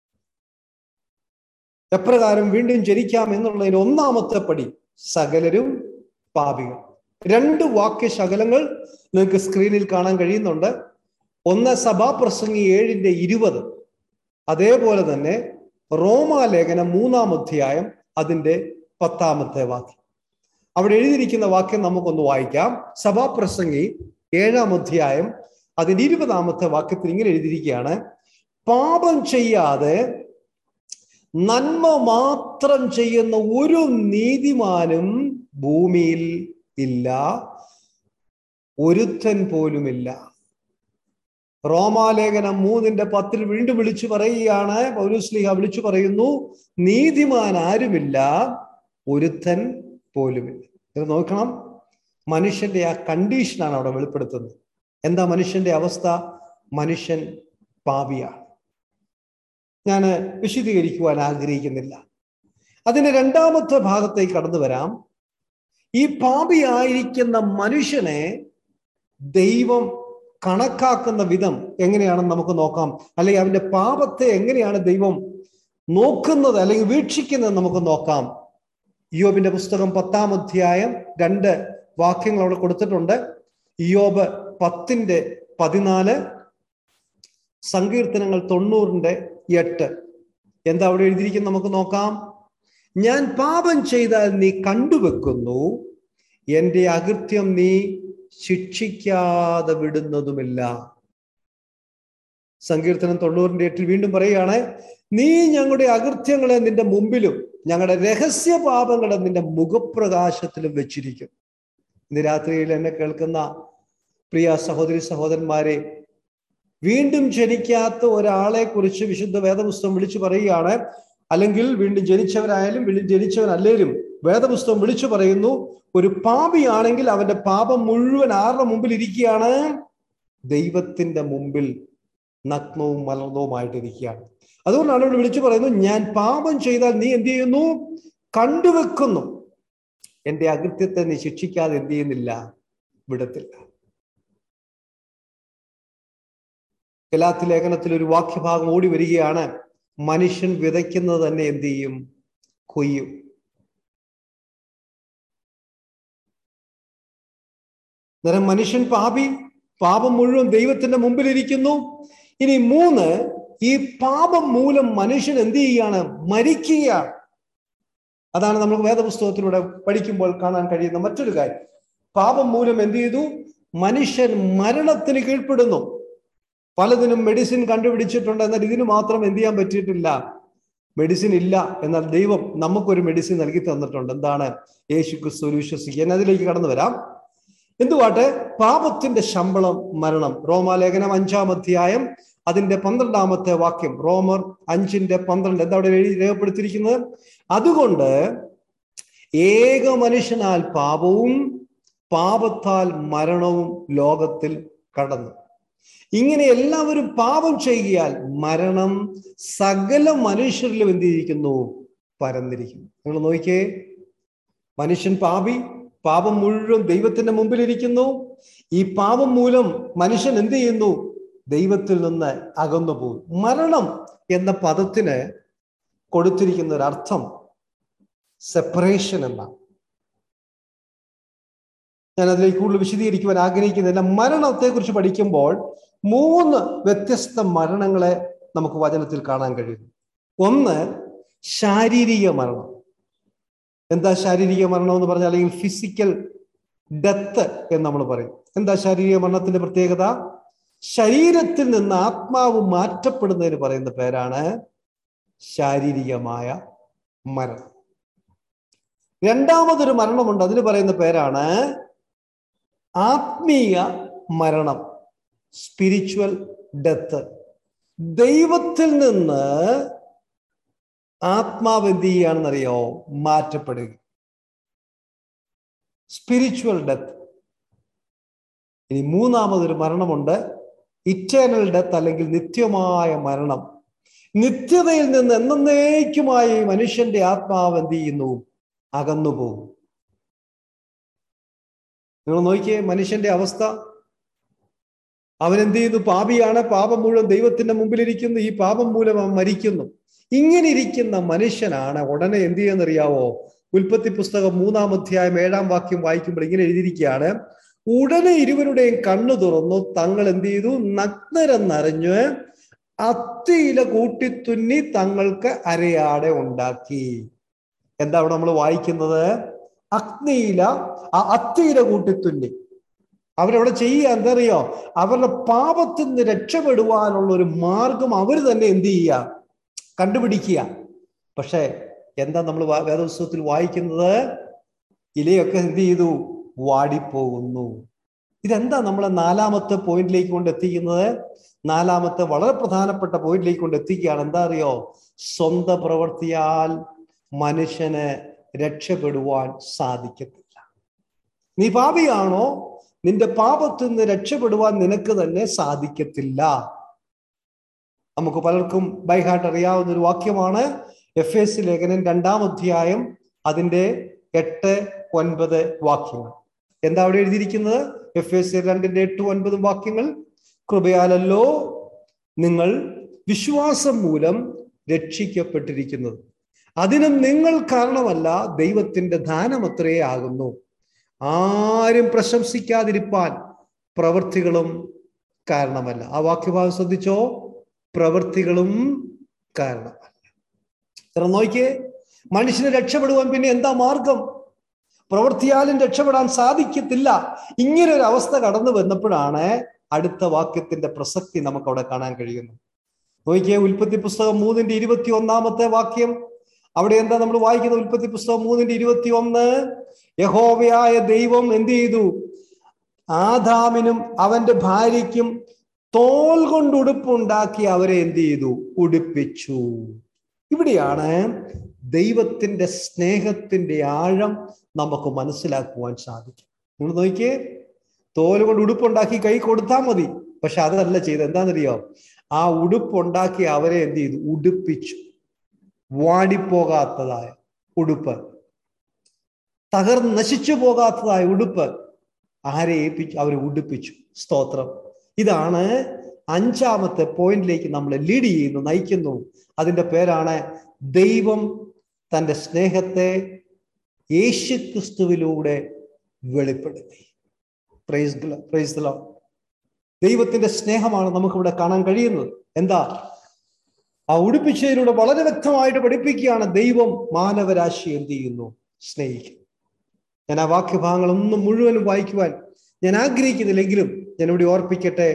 എപ്രകാരം വീണ്ടും ജനിക്കാം എന്നുള്ളതിന് ഒന്നാമത്തെ പടി സകലരും പാപികൾ രണ്ട് വാക്യശകലങ്ങൾ നിങ്ങൾക്ക് സ്ക്രീനിൽ കാണാൻ കഴിയുന്നുണ്ട് ഒന്ന് സഭാപ്രസംഗി ഏഴിന്റെ ഇരുപത് അതേപോലെ തന്നെ റോമാലേഖനം മൂന്നാം അധ്യായം അതിന്റെ പത്താമത്തെ വാക്യം അവിടെ എഴുതിയിരിക്കുന്ന വാക്യം നമുക്കൊന്ന് വായിക്കാം സഭാപ്രസംഗി ഏഴാം അധ്യായം അതിന്റെ ഇരുപതാമത്തെ വാക്യത്തിൽ ഇങ്ങനെ എഴുതിയിരിക്കുകയാണ് പാപം ചെയ്യാതെ നന്മ മാത്രം ചെയ്യുന്ന ഒരു നീതിമാനും ഭൂമിയിൽ ഇല്ല ഒരുത്തൻ പോലുമില്ല റോമാലേഖനം മൂന്നിന്റെ പത്തിൽ വീണ്ടും വിളിച്ചു പറയുകയാണ് പൗരുസ്ലിഹ വിളിച്ചു പറയുന്നു നീതിമാൻ ആരുമില്ല ഒരുത്തൻ പോലുമില്ല ഇത് നോക്കണം മനുഷ്യന്റെ ആ കണ്ടീഷനാണ് അവിടെ വെളിപ്പെടുത്തുന്നത് എന്താ മനുഷ്യന്റെ അവസ്ഥ മനുഷ്യൻ പാപിയാണ് ഞാൻ വിശദീകരിക്കുവാൻ ആഗ്രഹിക്കുന്നില്ല അതിന്റെ രണ്ടാമത്തെ ഭാഗത്തേക്ക് കടന്നു വരാം ഈ പാപിയായിരിക്കുന്ന മനുഷ്യനെ ദൈവം കണക്കാക്കുന്ന വിധം എങ്ങനെയാണെന്ന് നമുക്ക് നോക്കാം അല്ലെങ്കിൽ അവന്റെ പാപത്തെ എങ്ങനെയാണ് ദൈവം നോക്കുന്നത് അല്ലെങ്കിൽ വീക്ഷിക്കുന്നത് നമുക്ക് നോക്കാം യോബിന്റെ പുസ്തകം പത്താം അധ്യായം രണ്ട് വാക്യങ്ങൾ അവിടെ കൊടുത്തിട്ടുണ്ട് യോബ് പത്തിന്റെ പതിനാല് സങ്കീർത്തനങ്ങൾ തൊണ്ണൂറിന്റെ എട്ട് എന്താ അവിടെ എഴുതിയിരിക്കുന്നത് നമുക്ക് നോക്കാം ഞാൻ പാപം ചെയ്താൽ നീ കണ്ടുവെക്കുന്നു എന്റെ അകൃത്യം നീ ശിക്ഷിക്കാതെ വിടുന്നതുമില്ല സങ്കീർത്തനം തൊണ്ണൂറിന്റെ എട്ടിൽ വീണ്ടും പറയുകയാണ് നീ ഞങ്ങളുടെ അകൃത്യങ്ങളെ നിന്റെ മുമ്പിലും ഞങ്ങളുടെ രഹസ്യ പാപങ്ങളെ നിന്റെ മുഖപ്രകാശത്തിലും വെച്ചിരിക്കും ഇന്ന് രാത്രിയിൽ എന്നെ കേൾക്കുന്ന പ്രിയ സഹോദരി സഹോദരന്മാരെ വീണ്ടും ജനിക്കാത്ത ഒരാളെ കുറിച്ച് വിശുദ്ധ വേദപുസ്തകം വിളിച്ചു പറയുകയാണ് അല്ലെങ്കിൽ വീണ്ടും ജനിച്ചവരായാലും വീണ്ടും ജനിച്ചവനല്ലേലും വേദപുസ്തകം വിളിച്ചു പറയുന്നു ഒരു പാപിയാണെങ്കിൽ അവന്റെ പാപം മുഴുവൻ ആരുടെ മുമ്പിൽ ഇരിക്കുകയാണ് ദൈവത്തിന്റെ മുമ്പിൽ നഗ്നവും മലർന്നവുമായിട്ടിരിക്കുകയാണ് അതുകൊണ്ടാണ് ഇവിടെ വിളിച്ചു പറയുന്നു ഞാൻ പാപം ചെയ്താൽ നീ എന്ത് ചെയ്യുന്നു കണ്ടുവെക്കുന്നു എന്റെ അകൃത്യത്തെ നീ ശിക്ഷിക്കാതെ എന്ത് ചെയ്യുന്നില്ല വിടത്തില്ല ഗലാത്തി ലേഖനത്തിൽ ഒരു വാക്യഭാഗം ഓടി വരികയാണ് മനുഷ്യൻ വിതയ്ക്കുന്നത് തന്നെ എന്ത് ചെയ്യും കൊയ്യും അന്നേരം മനുഷ്യൻ പാപി പാപം മുഴുവൻ ദൈവത്തിന്റെ മുമ്പിലിരിക്കുന്നു ഇനി മൂന്ന് ഈ പാപം മൂലം മനുഷ്യൻ എന്ത് ചെയ്യാണ് മരിക്കുകയാണ് അതാണ് നമ്മൾ വേദപുസ്തകത്തിലൂടെ പഠിക്കുമ്പോൾ കാണാൻ കഴിയുന്ന മറ്റൊരു കാര്യം പാപം മൂലം എന്ത് ചെയ്തു മനുഷ്യൻ മരണത്തിന് കീഴ്പ്പെടുന്നു പലതിനും മെഡിസിൻ കണ്ടുപിടിച്ചിട്ടുണ്ട് എന്നാൽ ഇതിന് മാത്രം എന്ത് ചെയ്യാൻ പറ്റിയിട്ടില്ല മെഡിസിൻ ഇല്ല എന്നാൽ ദൈവം നമുക്കൊരു മെഡിസിൻ നൽകി തന്നിട്ടുണ്ട് എന്താണ് യേശു ക്രിസ്തു വിശ്വസിക്കുക ഞാൻ അതിലേക്ക് കടന്നു വരാം എന്തുവാട്ടെ പാപത്തിന്റെ ശമ്പളം മരണം റോമാലേഖനം അഞ്ചാം അധ്യായം അതിന്റെ പന്ത്രണ്ടാമത്തെ വാക്യം റോമർ അഞ്ചിന്റെ പന്ത്രണ്ട് എന്താ അവിടെ എഴുതി രേഖപ്പെടുത്തിയിരിക്കുന്നത് അതുകൊണ്ട് ഏക മനുഷ്യനാൽ പാപവും പാപത്താൽ മരണവും ലോകത്തിൽ കടന്നു ഇങ്ങനെ എല്ലാവരും പാപം ചെയ്യുകയാൽ മരണം സകല മനുഷ്യരിലും എന്ത് ചെയ്തിരിക്കുന്നു പരന്നിരിക്കുന്നു നിങ്ങൾ നോക്കിയേ മനുഷ്യൻ പാപി പാപം മുഴുവൻ ദൈവത്തിന്റെ മുമ്പിലിരിക്കുന്നു ഈ പാപം മൂലം മനുഷ്യൻ എന്ത് ചെയ്യുന്നു ദൈവത്തിൽ നിന്ന് അകന്നു പോകും മരണം എന്ന പദത്തിന് കൊടുത്തിരിക്കുന്ന ഒരു അർത്ഥം സെപ്പറേഷൻ എന്നാണ് ഞാൻ അതിലേക്ക് കൂടുതൽ വിശദീകരിക്കുവാൻ ആഗ്രഹിക്കുന്നില്ല മരണത്തെക്കുറിച്ച് പഠിക്കുമ്പോൾ മൂന്ന് വ്യത്യസ്ത മരണങ്ങളെ നമുക്ക് വചനത്തിൽ കാണാൻ കഴിയും ഒന്ന് ശാരീരിക മരണം എന്താ ശാരീരിക മരണം എന്ന് പറഞ്ഞാൽ അല്ലെങ്കിൽ ഫിസിക്കൽ ഡെത്ത് എന്ന് നമ്മൾ പറയും എന്താ ശാരീരിക മരണത്തിന്റെ പ്രത്യേകത ശരീരത്തിൽ നിന്ന് ആത്മാവ് മാറ്റപ്പെടുന്നതിന് പറയുന്ന പേരാണ് ശാരീരികമായ മരണം രണ്ടാമതൊരു മരണമുണ്ട് അതിന് പറയുന്ന പേരാണ് ആത്മീയ മരണം സ്പിരിച്വൽ ഡെത്ത് ദൈവത്തിൽ നിന്ന് ആത്മാവ് എന്ത് ചെയ്യുകയാണെന്നറിയോ മാറ്റപ്പെടുക സ്പിരിച്വൽ ഡെത്ത് ഇനി മൂന്നാമതൊരു മരണമുണ്ട് ഇറ്റേണൽ ഡെത്ത് അല്ലെങ്കിൽ നിത്യമായ മരണം നിത്യതയിൽ നിന്ന് എന്നേക്കുമായി മനുഷ്യന്റെ ആത്മാവ് എന്ത് ചെയ്യുന്നു അകന്നു പോകും നിങ്ങൾ നോക്കിയേ മനുഷ്യന്റെ അവസ്ഥ അവൻ എന്ത് ചെയ്യുന്നു പാപിയാണ് പാപം മുഴുവൻ ദൈവത്തിന്റെ മുമ്പിലിരിക്കുന്നു ഈ പാപം മൂലം അവൻ മരിക്കുന്നു ഇങ്ങനെ ഇരിക്കുന്ന മനുഷ്യനാണ് ഉടനെ എന്ത് ചെയ്യുന്നറിയാവോ ഉൽപ്പത്തി പുസ്തകം മൂന്നാം അധ്യായം ഏഴാം വാക്യം വായിക്കുമ്പോൾ ഇങ്ങനെ എഴുതിയിരിക്കുകയാണ് ഉടനെ ഇരുവരുടെയും കണ്ണു തുറന്നു തങ്ങൾ എന്ത് ചെയ്തു നഗ്നരെന്നറിഞ്ഞ് അത്തിയില കൂട്ടിത്തുന്നി തങ്ങൾക്ക് അരയാടെ ഉണ്ടാക്കി എന്താ അവിടെ നമ്മൾ വായിക്കുന്നത് അഗ്നിയില ആ അത്തിയില കൂട്ടിത്തുന്നി അവരവിടെ ചെയ്യുക എന്തറിയോ അവരുടെ പാപത്തിൽ നിന്ന് രക്ഷപ്പെടുവാനുള്ള ഒരു മാർഗം അവർ തന്നെ എന്ത് ചെയ്യുക കണ്ടുപിടിക്കുക പക്ഷെ എന്താ നമ്മൾ വേദപുസ്തകത്തിൽ വായിക്കുന്നത് ഇലയൊക്കെ എന്ത് ചെയ്തു വാടിപ്പോകുന്നു ഇതെന്താ നമ്മളെ നാലാമത്തെ പോയിന്റിലേക്ക് കൊണ്ട് എത്തിക്കുന്നത് നാലാമത്തെ വളരെ പ്രധാനപ്പെട്ട പോയിന്റിലേക്ക് കൊണ്ട് എത്തിക്കുകയാണ് എന്താ അറിയോ സ്വന്തം പ്രവൃത്തിയാൽ മനുഷ്യന് രക്ഷപ്പെടുവാൻ സാധിക്കത്തില്ല നീ പാപിയാണോ നിന്റെ പാപത്തിൽ നിന്ന് രക്ഷപ്പെടുവാൻ നിനക്ക് തന്നെ സാധിക്കത്തില്ല നമുക്ക് പലർക്കും ബൈഹാർട്ട് അറിയാവുന്ന ഒരു വാക്യമാണ് എഫ് എസ് ലേഖനം രണ്ടാം അധ്യായം അതിന്റെ എട്ട് ഒൻപത് വാക്യങ്ങൾ എന്താ അവിടെ എഴുതിയിരിക്കുന്നത് എഫ് എസ് രണ്ടിന്റെ എട്ട് ഒൻപതും വാക്യങ്ങൾ കൃപയാലല്ലോ നിങ്ങൾ വിശ്വാസം മൂലം രക്ഷിക്കപ്പെട്ടിരിക്കുന്നത് അതിനും നിങ്ങൾ കാരണമല്ല ദൈവത്തിന്റെ ദാനമത്രേ ആകുന്നു ആരും പ്രശംസിക്കാതിരിപ്പാൻ പ്രവൃത്തികളും കാരണമല്ല ആ വാക്യഭാഗം ശ്രദ്ധിച്ചോ പ്രവൃത്തികളും കാരണമല്ല നോക്കിയേ മനുഷ്യന് രക്ഷപ്പെടുവാൻ പിന്നെ എന്താ മാർഗം പ്രവൃത്തിയാലും രക്ഷപ്പെടാൻ സാധിക്കത്തില്ല ഇങ്ങനെ ഒരു അവസ്ഥ കടന്നു വന്നപ്പോഴാണ് അടുത്ത വാക്യത്തിന്റെ പ്രസക്തി നമുക്ക് അവിടെ കാണാൻ കഴിയുന്നു നോക്കിയേ ഉൽപ്പത്തി പുസ്തകം മൂന്നിന്റെ ഇരുപത്തി ഒന്നാമത്തെ വാക്യം അവിടെ എന്താ നമ്മൾ വായിക്കുന്ന ഉൽപ്പത്തി പുസ്തകം മൂന്നിന്റെ ഇരുപത്തി ഒന്ന് യഹോവയായ ദൈവം എന്ത് ചെയ്തു ആദാമിനും അവന്റെ ഭാര്യയ്ക്കും തോൽ കൊണ്ട് ഉടുപ്പുണ്ടാക്കി അവരെ എന്ത് ചെയ്തു ഉടുപ്പിച്ചു ഇവിടെയാണ് ദൈവത്തിന്റെ സ്നേഹത്തിന്റെ ആഴം നമുക്ക് മനസ്സിലാക്കുവാൻ സാധിക്കും നിങ്ങൾ നോക്കിയേ തോല് കൊണ്ട് ഉടുപ്പുണ്ടാക്കി കൈ കൊടുത്താൽ മതി പക്ഷെ അതല്ല ചെയ്ത് എന്താണെന്നറിയോ ആ ഉടുപ്പുണ്ടാക്കി അവരെ എന്ത് ചെയ്തു ഉടുപ്പിച്ചു വാടിപ്പോകാത്തതായ ഉടുപ്പ് തകർന്ന് നശിച്ചു പോകാത്തതായ ഉടുപ്പ് ആരെ ഏൽപ്പിച്ചു അവരെ ഉടുപ്പിച്ചു സ്തോത്രം ഇതാണ് അഞ്ചാമത്തെ പോയിന്റിലേക്ക് നമ്മളെ ലീഡ് ചെയ്യുന്നു നയിക്കുന്നു അതിന്റെ പേരാണ് ദൈവം തന്റെ സ്നേഹത്തെ യേശു ക്രിസ്തുവിലൂടെ വെളിപ്പെടുത്തി പ്രൈസ് പ്രൈസ് ദൈവത്തിന്റെ സ്നേഹമാണ് നമുക്കിവിടെ കാണാൻ കഴിയുന്നത് എന്താ ആ ഉടുപ്പിച്ചതിലൂടെ വളരെ വ്യക്തമായിട്ട് പഠിപ്പിക്കുകയാണ് ദൈവം മാനവരാശി എന്ത് ചെയ്യുന്നു സ്നേഹിക്കും ഞാൻ ആ വാക്യഭാഗങ്ങളൊന്നും മുഴുവനും വായിക്കുവാൻ ഞാൻ ആഗ്രഹിക്കുന്നില്ലെങ്കിലും ഞാൻ ഇവിടെ ഓർപ്പിക്കട്ടെ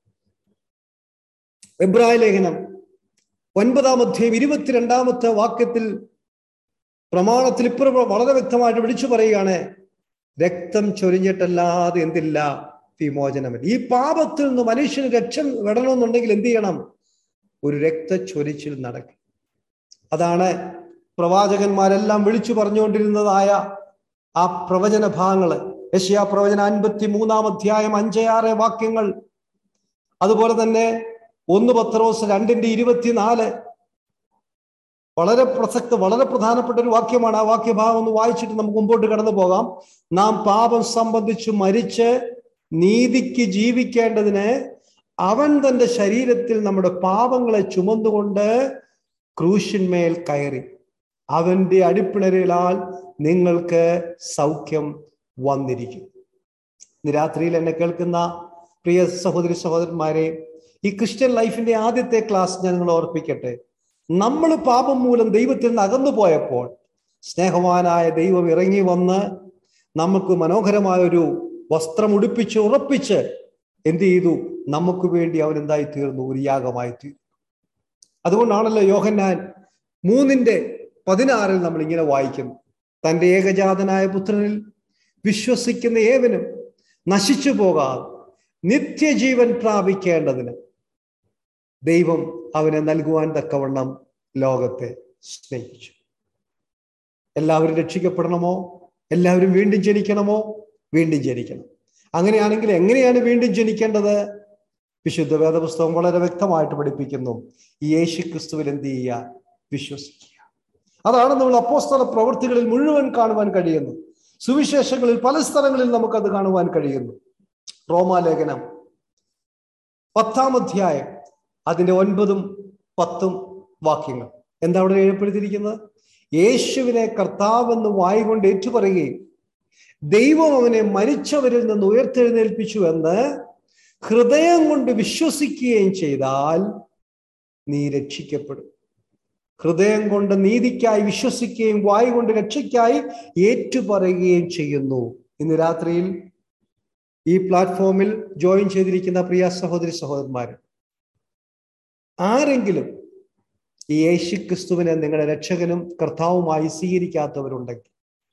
എബ്രായ ലേഖനം ഒൻപതാം അധ്യായം ഇരുപത്തിരണ്ടാമത്തെ വാക്യത്തിൽ പ്രമാണത്തിൽ ഇപ്പുറം വളരെ വ്യക്തമായിട്ട് വിളിച്ചു പറയുകയാണ് രക്തം ചൊരിഞ്ഞിട്ടല്ലാതെ എന്തില്ല വിമോചനമില്ല ഈ പാപത്തിൽ നിന്ന് മനുഷ്യന് രക്ഷ വിടണമെന്നുണ്ടെങ്കിൽ എന്ത് ചെയ്യണം ഒരു രക്തച്ചൊരിച്ചിൽ നടക്കും അതാണ് പ്രവാചകന്മാരെല്ലാം വിളിച്ചു പറഞ്ഞുകൊണ്ടിരുന്നതായ ആ പ്രവചന ഭാഗങ്ങള് യശയാ പ്രവചന അൻപത്തി മൂന്നാം അധ്യായം അഞ്ച് ആറ് വാക്യങ്ങൾ അതുപോലെ തന്നെ ഒന്ന് പത്രോസ് രണ്ടിന്റെ ഇരുപത്തിനാല് വളരെ പ്രസക്ത വളരെ പ്രധാനപ്പെട്ട ഒരു വാക്യമാണ് ആ വാക്യഭാഗം ഒന്ന് വായിച്ചിട്ട് നമുക്ക് മുമ്പോട്ട് കടന്നു പോകാം നാം പാപം സംബന്ധിച്ച് മരിച്ച് നീതിക്ക് ജീവിക്കേണ്ടതിന് അവൻ തന്റെ ശരീരത്തിൽ നമ്മുടെ പാപങ്ങളെ ചുമന്നുകൊണ്ട് ക്രൂശിന്മേൽ കയറി അവന്റെ അടിപ്പിണരുകളാൽ നിങ്ങൾക്ക് സൗഖ്യം വന്നിരിക്കും ഇന്ന് രാത്രിയിൽ എന്നെ കേൾക്കുന്ന പ്രിയ സഹോദരി സഹോദരന്മാരെ ഈ ക്രിസ്ത്യൻ ലൈഫിന്റെ ആദ്യത്തെ ക്ലാസ് ഞാൻ നിങ്ങൾ ഓർപ്പിക്കട്ടെ നമ്മൾ പാപം മൂലം ദൈവത്തിൽ നിന്ന് അകന്നു പോയപ്പോൾ സ്നേഹവാനായ ദൈവം ഇറങ്ങി വന്ന് നമുക്ക് മനോഹരമായ ഒരു വസ്ത്രം ഉടുപ്പിച്ച് ഉറപ്പിച്ച് എന്ത് ചെയ്തു നമുക്ക് വേണ്ടി അവൻ എന്തായി തീർന്നു ഒരു യാഗമായി തീർന്നു അതുകൊണ്ടാണല്ലോ യോഹന്നാൻ മൂന്നിന്റെ പതിനാറിൽ നമ്മൾ ഇങ്ങനെ വായിക്കുന്നു തന്റെ ഏകജാതനായ പുത്രനിൽ വിശ്വസിക്കുന്ന ഏവനും നശിച്ചു പോകാതെ നിത്യജീവൻ പ്രാപിക്കേണ്ടതിന് ദൈവം അവനെ നൽകുവാൻ തക്കവണ്ണം ലോകത്തെ സ്നേഹിച്ചു എല്ലാവരും രക്ഷിക്കപ്പെടണമോ എല്ലാവരും വീണ്ടും ജനിക്കണമോ വീണ്ടും ജനിക്കണം അങ്ങനെയാണെങ്കിൽ എങ്ങനെയാണ് വീണ്ടും ജനിക്കേണ്ടത് വിശുദ്ധ വേദപുസ്തകം വളരെ വ്യക്തമായിട്ട് പഠിപ്പിക്കുന്നു ഈ യേശു ക്രിസ്തുവിൽ എന്ത് ചെയ്യുക വിശ്വസിക്കുക അതാണ് നമ്മൾ അപ്പോസ്തല പ്രവൃത്തികളിൽ മുഴുവൻ കാണുവാൻ കഴിയുന്നു സുവിശേഷങ്ങളിൽ പല സ്ഥലങ്ങളിൽ നമുക്കത് കാണുവാൻ കഴിയുന്നു റോമാലേഖനം പത്താം അധ്യായം അതിന്റെ ഒൻപതും പത്തും വാക്യങ്ങൾ എന്താ അവിടെ രേഖപ്പെടുത്തിയിരിക്കുന്നത് യേശുവിനെ കർത്താവെന്ന് വായുകൊണ്ട് ഏറ്റുപറയുകയും ദൈവം അവനെ മരിച്ചവരിൽ നിന്ന് ഉയർത്തെഴുന്നേൽപ്പിച്ചു എന്ന് ഹൃദയം കൊണ്ട് വിശ്വസിക്കുകയും ചെയ്താൽ നീ രക്ഷിക്കപ്പെടും ഹൃദയം കൊണ്ട് നീതിക്കായി വിശ്വസിക്കുകയും വായു കൊണ്ട് രക്ഷയ്ക്കായി ഏറ്റുപറയുകയും ചെയ്യുന്നു ഇന്ന് രാത്രിയിൽ ഈ പ്ലാറ്റ്ഫോമിൽ ജോയിൻ ചെയ്തിരിക്കുന്ന പ്രിയ സഹോദരി സഹോദരന്മാര് ആരെങ്കിലും ഈ യേശു ക്രിസ്തുവിനെ നിങ്ങളുടെ രക്ഷകനും കർത്താവുമായി സ്വീകരിക്കാത്തവരുണ്ടെങ്കിൽ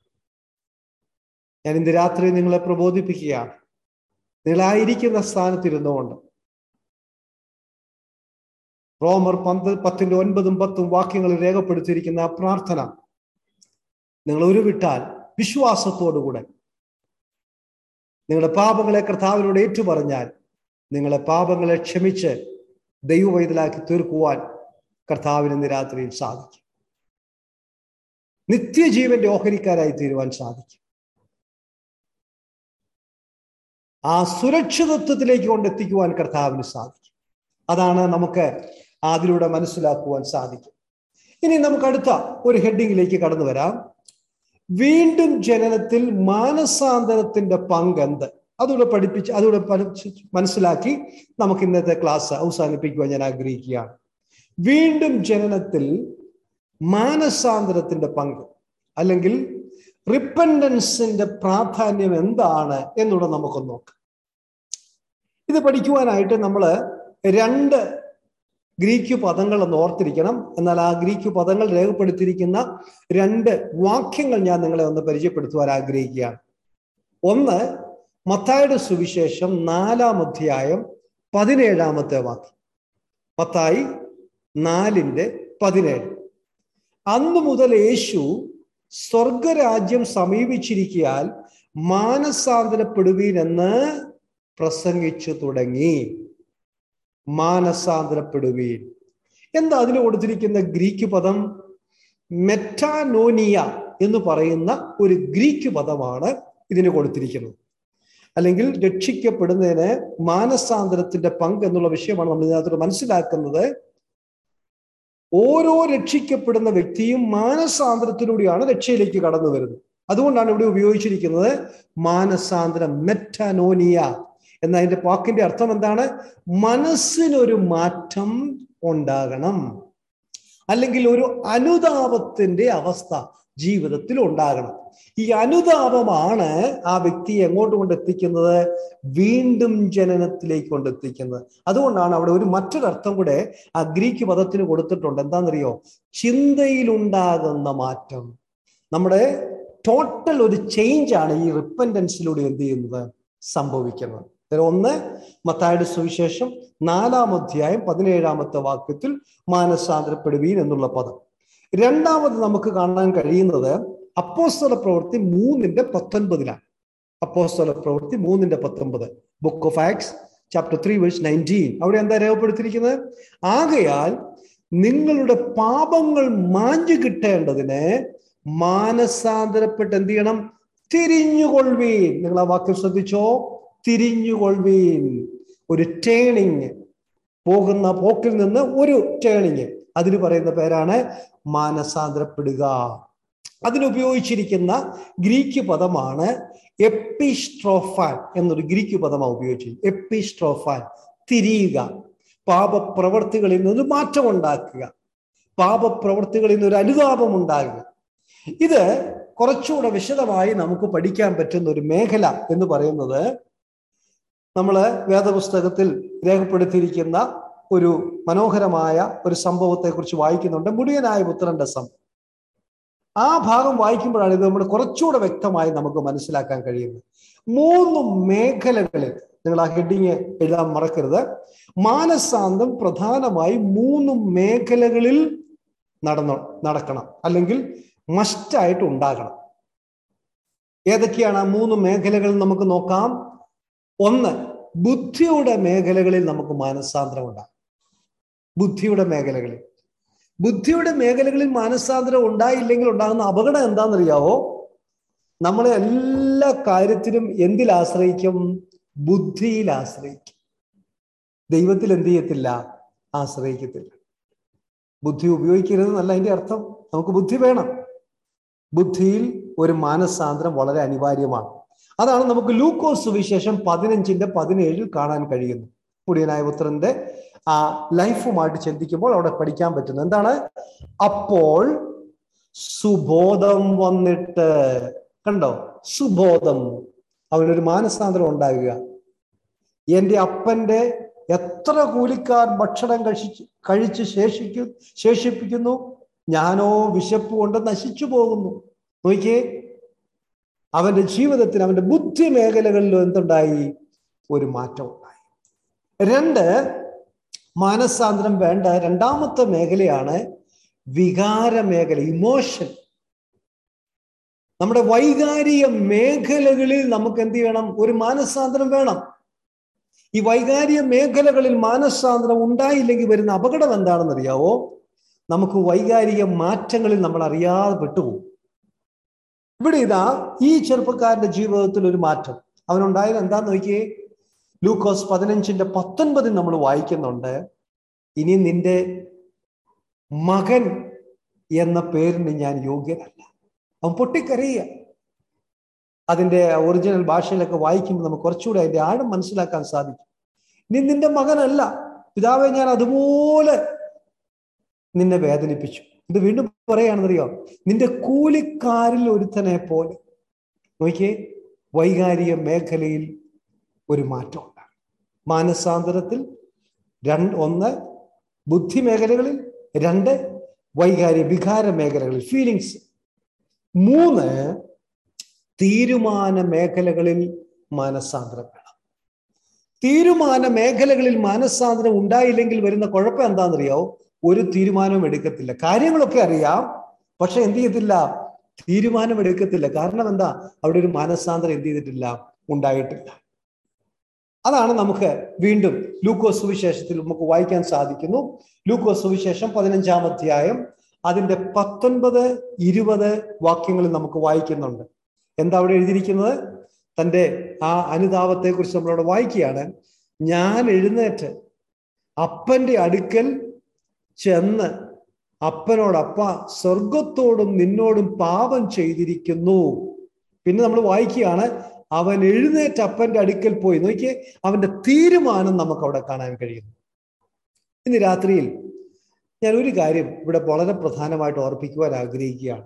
ഞാൻ ഇന്ന് രാത്രി നിങ്ങളെ പ്രബോധിപ്പിക്കുകയാണ് നിങ്ങളായിരിക്കുന്ന സ്ഥാനത്തിരുന്നുകൊണ്ട് റോമർ പന്ത് പത്തിന്റെ ഒൻപതും പത്തും വാക്യങ്ങളിൽ രേഖപ്പെടുത്തിയിരിക്കുന്ന ആ പ്രാർത്ഥന നിങ്ങൾ ഉരുവിട്ടാൽ വിശ്വാസത്തോടുകൂടെ നിങ്ങളുടെ പാപങ്ങളെ കർത്താവിനോട് ഏറ്റുപറഞ്ഞാൽ നിങ്ങളെ പാപങ്ങളെ ക്ഷമിച്ച് ദൈവവൈതലാക്കി തീർക്കുവാൻ കർത്താവിന് ഇന്ന് രാത്രിയിൽ സാധിക്കും നിത്യജീവന്റെ ഓഹരിക്കാരായി തീരുവാൻ സാധിക്കും ആ സുരക്ഷിതത്വത്തിലേക്ക് കൊണ്ടെത്തിക്കുവാൻ കർത്താവിന് സാധിക്കും അതാണ് നമുക്ക് അതിലൂടെ മനസ്സിലാക്കുവാൻ സാധിക്കും ഇനി നമുക്ക് അടുത്ത ഒരു ഹെഡിങ്ങിലേക്ക് കടന്നു വരാം വീണ്ടും ജനനത്തിൽ മാനസാന്തരത്തിന്റെ പങ്ക് എന്ത് അതുകൂടെ പഠിപ്പിച്ച് അതുകൂടെ പഠിച്ച് മനസ്സിലാക്കി നമുക്ക് ഇന്നത്തെ ക്ലാസ് അവസാനിപ്പിക്കുവാൻ ഞാൻ ആഗ്രഹിക്കുകയാണ് വീണ്ടും ജനനത്തിൽ മാനസാന്തരത്തിന്റെ പങ്ക് അല്ലെങ്കിൽ റിപ്പൻഡൻസിന്റെ പ്രാധാന്യം എന്താണ് എന്നൂടെ നമുക്ക് നോക്കാം ഇത് പഠിക്കുവാനായിട്ട് നമ്മൾ രണ്ട് ഗ്രീക്ക് പദങ്ങൾ ഒന്ന് ഓർത്തിരിക്കണം എന്നാൽ ആ ഗ്രീക്ക് പദങ്ങൾ രേഖപ്പെടുത്തിയിരിക്കുന്ന രണ്ട് വാക്യങ്ങൾ ഞാൻ നിങ്ങളെ ഒന്ന് പരിചയപ്പെടുത്തുവാൻ ആഗ്രഹിക്കുകയാണ് ഒന്ന് മത്തായുടെ സുവിശേഷം നാലാം അധ്യായം പതിനേഴാമത്തെ വാക്യം മത്തായി നാലിന്റെ പതിനേഴ് അന്നു മുതൽ യേശു സ്വർഗരാജ്യം സമീപിച്ചിരിക്കാൽ മാനസാന്തരപ്പെടുവീൻ എന്ന് പ്രസംഗിച്ചു തുടങ്ങി മാനസാന്തരപ്പെടുവീൻ എന്താ അതിന് കൊടുത്തിരിക്കുന്ന ഗ്രീക്ക് പദം മെറ്റാനോനിയ എന്ന് പറയുന്ന ഒരു ഗ്രീക്ക് പദമാണ് ഇതിന് കൊടുത്തിരിക്കുന്നത് അല്ലെങ്കിൽ രക്ഷിക്കപ്പെടുന്നതിന് മാനസാന്തരത്തിന്റെ പങ്ക് എന്നുള്ള വിഷയമാണ് നമ്മൾ ഇതിനകത്ത് മനസ്സിലാക്കുന്നത് ഓരോ രക്ഷിക്കപ്പെടുന്ന വ്യക്തിയും മാനസാന്തരത്തിലൂടെയാണ് രക്ഷയിലേക്ക് കടന്നു വരുന്നത് അതുകൊണ്ടാണ് ഇവിടെ ഉപയോഗിച്ചിരിക്കുന്നത് മാനസാന്തരം മെറ്റനോനിയ എന്നതിന്റെ വാക്കിന്റെ അർത്ഥം എന്താണ് മനസ്സിനൊരു മാറ്റം ഉണ്ടാകണം അല്ലെങ്കിൽ ഒരു അനുതാപത്തിന്റെ അവസ്ഥ ജീവിതത്തിൽ ഉണ്ടാകണം ഈ അനുതാപമാണ് ആ വ്യക്തിയെ എങ്ങോട്ട് കൊണ്ടെത്തിക്കുന്നത് വീണ്ടും ജനനത്തിലേക്ക് കൊണ്ടെത്തിക്കുന്നത് അതുകൊണ്ടാണ് അവിടെ ഒരു മറ്റൊരർത്ഥം കൂടെ ആ ഗ്രീക്ക് പദത്തിന് കൊടുത്തിട്ടുണ്ട് എന്താണെന്നറിയോ ചിന്തയിലുണ്ടാകുന്ന മാറ്റം നമ്മുടെ ടോട്ടൽ ഒരു ചേഞ്ച് ആണ് ഈ റിപ്പൻഡൻസിലൂടെ എന്ത് ചെയ്യുന്നത് സംഭവിക്കുന്നത് ഒന്ന് മത്തായുടെ സുവിശേഷം നാലാം അധ്യായം പതിനേഴാമത്തെ വാക്യത്തിൽ മാനസാന്തരപ്പെടുവീൻ എന്നുള്ള പദം രണ്ടാമത് നമുക്ക് കാണാൻ കഴിയുന്നത് അപ്പോസ്തല പ്രവൃത്തി മൂന്നിന്റെ പത്തൊൻപതിലാണ് അപ്പോസ്തല പ്രവൃത്തി മൂന്നിന്റെ പത്തൊൻപത് book of Acts chapter three verse nineteen അവിടെ എന്താ രേഖപ്പെടുത്തിയിരിക്കുന്നത് ആകയാൽ നിങ്ങളുടെ പാപങ്ങൾ മാഞ്ഞു കിട്ടേണ്ടതിന് മാനസാന്തരപ്പെട്ട് എന്ത് ചെയ്യണം തിരിഞ്ഞുകൊള്ളുവീൻ നിങ്ങൾ ആ വാക്യം ശ്രദ്ധിച്ചോ തിരിഞ്ഞുകൊള്ളുവീൻ ഒരു ടേണിങ് പോകുന്ന പോക്കിൽ നിന്ന് ഒരു ടേണിങ് അതിന് പറയുന്ന പേരാണ് മാനസാന്തരപ്പെടുക അതിനുപയോഗിച്ചിരിക്കുന്ന ഗ്രീക്ക് പദമാണ് എപ്പിസ്ട്രോഫാൻ എന്നൊരു ഗ്രീക്ക് പദമാണ് ഉപയോഗിച്ചത് എപ്പിസ്ട്രോഫാൻ തിരിയുക പാപപ്രവർത്തികളിൽ നിന്ന് മാറ്റം ഉണ്ടാക്കുക പാപപ്രവർത്തികളിൽ നിന്ന് ഒരു അനുതാപം ഉണ്ടാകുക ഇത് കുറച്ചുകൂടെ വിശദമായി നമുക്ക് പഠിക്കാൻ പറ്റുന്ന ഒരു മേഖല എന്ന് പറയുന്നത് നമ്മൾ വേദപുസ്തകത്തിൽ രേഖപ്പെടുത്തിയിരിക്കുന്ന ഒരു മനോഹരമായ ഒരു സംഭവത്തെ കുറിച്ച് വായിക്കുന്നുണ്ട് മുടിയനായ പുത്രന്റെ സംഭവം ആ ഭാഗം വായിക്കുമ്പോഴാണ് ഇത് നമ്മൾ കുറച്ചുകൂടെ വ്യക്തമായി നമുക്ക് മനസ്സിലാക്കാൻ കഴിയുന്നത് മൂന്ന് മേഖലകളിൽ നിങ്ങൾ ആ ഹെഡിങ് എഴുതാൻ മറക്കരുത് മാനസാന്തം പ്രധാനമായി മൂന്ന് മേഖലകളിൽ നടന്നു നടക്കണം അല്ലെങ്കിൽ മസ്റ്റായിട്ട് ഉണ്ടാകണം ഏതൊക്കെയാണ് ആ മൂന്ന് മേഖലകൾ നമുക്ക് നോക്കാം ഒന്ന് ബുദ്ധിയുടെ മേഖലകളിൽ നമുക്ക് മാനസാന്തരം ഉണ്ടാകും ബുദ്ധിയുടെ മേഖലകളിൽ ബുദ്ധിയുടെ മേഖലകളിൽ മാനസാന്തരം ഉണ്ടായില്ലെങ്കിൽ ഉണ്ടാകുന്ന അപകടം എന്താണെന്നറിയാവോ നമ്മളെ എല്ലാ കാര്യത്തിലും എന്തിൽ ആശ്രയിക്കും ബുദ്ധിയിൽ ആശ്രയിക്കും ദൈവത്തിൽ എന്ത് ചെയ്യത്തില്ല ആശ്രയിക്കത്തില്ല ബുദ്ധി ഉപയോഗിക്കരുത് എന്നല്ല അതിന്റെ അർത്ഥം നമുക്ക് ബുദ്ധി വേണം ബുദ്ധിയിൽ ഒരു മാനസാന്തരം വളരെ അനിവാര്യമാണ് അതാണ് നമുക്ക് ലൂക്കോസ് സുവിശേഷം പതിനഞ്ചിന്റെ പതിനേഴിൽ കാണാൻ കഴിയുന്നു മുടിയനായ പുത്രന്റെ ആ ലൈഫുമായിട്ട് ചിന്തിക്കുമ്പോൾ അവിടെ പഠിക്കാൻ പറ്റുന്നു എന്താണ് അപ്പോൾ സുബോധം വന്നിട്ട് കണ്ടോ സുബോധം അവനൊരു മാനസാന്തരം ഉണ്ടാകുക എന്റെ അപ്പന്റെ എത്ര കൂലിക്കാർ ഭക്ഷണം കഴിച്ച് കഴിച്ച് ശേഷിക്കു ശേഷിപ്പിക്കുന്നു ഞാനോ വിശപ്പ് കൊണ്ട് നശിച്ചു പോകുന്നു നോക്കിയേ അവന്റെ ജീവിതത്തിൽ അവന്റെ ബുദ്ധി മേഖലകളിലും എന്തുണ്ടായി ഒരു മാറ്റം ഉണ്ടായി രണ്ട് മാനസാന്തരം വേണ്ട രണ്ടാമത്തെ മേഖലയാണ് വികാര മേഖല ഇമോഷൻ നമ്മുടെ വൈകാരിക മേഖലകളിൽ നമുക്ക് എന്ത് ചെയ്യണം ഒരു മാനസാന്തരം വേണം ഈ വൈകാരിക മേഖലകളിൽ മാനസാന്തരം ഉണ്ടായില്ലെങ്കിൽ വരുന്ന അപകടം എന്താണെന്ന് അറിയാവോ നമുക്ക് വൈകാരിക മാറ്റങ്ങളിൽ നമ്മൾ അറിയാതെ പെട്ടുപോകും ഇവിടെ ഇതാ ഈ ചെറുപ്പക്കാരന്റെ ജീവിതത്തിൽ ഒരു മാറ്റം അവനുണ്ടായത് എന്താന്ന് നോക്കിയേ ലൂക്കോസ് പതിനഞ്ചിന്റെ പത്തൊൻപതിൽ നമ്മൾ വായിക്കുന്നുണ്ട് ഇനി നിന്റെ മകൻ എന്ന പേരിന് ഞാൻ യോഗ്യനല്ല അവൻ പൊട്ടിക്കരയുക അതിന്റെ ഒറിജിനൽ ഭാഷയിലൊക്കെ വായിക്കുമ്പോൾ നമുക്ക് കുറച്ചുകൂടി അതിന്റെ ആഴം മനസ്സിലാക്കാൻ സാധിക്കും ഇനി നിന്റെ മകനല്ല പിതാവെ ഞാൻ അതുപോലെ നിന്നെ വേദനിപ്പിച്ചു ഇത് വീണ്ടും പറയുകയാണെന്നറിയോ നിന്റെ കൂലിക്കാരിൽ ഒരുത്തനെ പോലെ നോക്കിയേ വൈകാരിക മേഖലയിൽ ഒരു മാറ്റം ഉണ്ടാകും മാനസാന്തരത്തിൽ രണ്ട് ഒന്ന് ബുദ്ധി മേഖലകളിൽ രണ്ട് വൈകാരിക വികാര മേഖലകളിൽ ഫീലിങ്സ് മൂന്ന് തീരുമാന മേഖലകളിൽ മാനസാന്തരം വേണം തീരുമാന മേഖലകളിൽ മാനസാന്തരം ഉണ്ടായില്ലെങ്കിൽ വരുന്ന കുഴപ്പം എന്താണെന്നറിയാവോ ഒരു തീരുമാനവും എടുക്കത്തില്ല കാര്യങ്ങളൊക്കെ അറിയാം പക്ഷെ എന്ത് ചെയ്യത്തില്ല തീരുമാനം എടുക്കത്തില്ല കാരണം എന്താ അവിടെ ഒരു മാനസാന്തരം എന്ത് ചെയ്തിട്ടില്ല ഉണ്ടായിട്ടില്ല അതാണ് നമുക്ക് വീണ്ടും ലൂക്കോസ് സുവിശേഷത്തിൽ നമുക്ക് വായിക്കാൻ സാധിക്കുന്നു ലൂക്കോസ് സുവിശേഷം പതിനഞ്ചാം അധ്യായം അതിന്റെ പത്തൊൻപത് ഇരുപത് വാക്യങ്ങളിൽ നമുക്ക് വായിക്കുന്നുണ്ട് എന്താ അവിടെ എഴുതിയിരിക്കുന്നത് തൻ്റെ ആ അനുതാപത്തെ കുറിച്ച് നമ്മളവിടെ വായിക്കുകയാണ് ഞാൻ എഴുന്നേറ്റ് അപ്പന്റെ അടുക്കൽ ചെന്ന് അപ്പനോട് അപ്പ സ്വർഗത്തോടും നിന്നോടും പാപം ചെയ്തിരിക്കുന്നു പിന്നെ നമ്മൾ വായിക്കുകയാണ് അവൻ എഴുന്നേറ്റ് അപ്പന്റെ അടുക്കൽ പോയി നോക്കിയേ അവന്റെ തീരുമാനം നമുക്ക് അവിടെ കാണാൻ കഴിയുന്നു ഇന്ന് രാത്രിയിൽ ഞാൻ ഒരു കാര്യം ഇവിടെ വളരെ പ്രധാനമായിട്ട് ഓർപ്പിക്കുവാൻ ആഗ്രഹിക്കുകയാണ്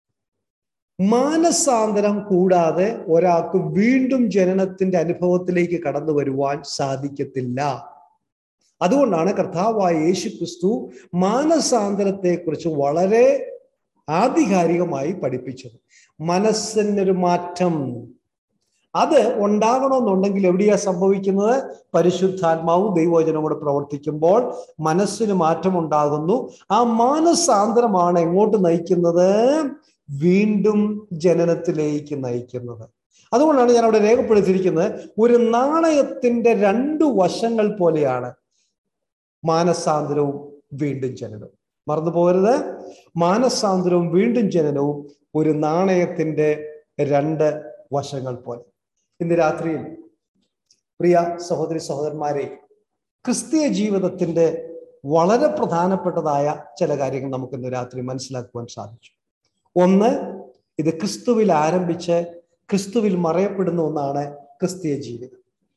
മാനസാന്തരം കൂടാതെ ഒരാൾക്ക് വീണ്ടും ജനനത്തിന്റെ അനുഭവത്തിലേക്ക് കടന്നു വരുവാൻ സാധിക്കത്തില്ല അതുകൊണ്ടാണ് കർത്താവായ യേശു ക്രിസ്തു മാനസാന്തരത്തെക്കുറിച്ച് വളരെ ആധികാരികമായി പഠിപ്പിച്ചത് മനസ്സിനൊരു മാറ്റം അത് ഉണ്ടാകണമെന്നുണ്ടെങ്കിൽ എവിടെയാ സംഭവിക്കുന്നത് പരിശുദ്ധാത്മാവും ദൈവവചനവും കൂടെ പ്രവർത്തിക്കുമ്പോൾ മനസ്സിന് മാറ്റം ഉണ്ടാകുന്നു ആ മാനസാന്തരമാണ് എങ്ങോട്ട് നയിക്കുന്നത് വീണ്ടും ജനനത്തിലേക്ക് നയിക്കുന്നത് അതുകൊണ്ടാണ് ഞാൻ അവിടെ രേഖപ്പെടുത്തിയിരിക്കുന്നത് ഒരു നാണയത്തിന്റെ രണ്ടു വശങ്ങൾ പോലെയാണ് മാനസാന്തരവും വീണ്ടും ജനനവും മറന്നു പോകരുത് മാനസാന്തരവും വീണ്ടും ജനനവും ഒരു നാണയത്തിന്റെ രണ്ട് വശങ്ങൾ പോലെ ഇന്ന് രാത്രിയിൽ പ്രിയ സഹോദരി സഹോദരന്മാരെ ക്രിസ്തീയ ജീവിതത്തിന്റെ വളരെ പ്രധാനപ്പെട്ടതായ ചില കാര്യങ്ങൾ നമുക്ക് ഇന്ന് രാത്രി മനസ്സിലാക്കുവാൻ സാധിച്ചു ഒന്ന് ഇത് ക്രിസ്തുവിൽ ആരംഭിച്ച് ക്രിസ്തുവിൽ മറയപ്പെടുന്ന ഒന്നാണ് ക്രിസ്തീയ ജീവിതം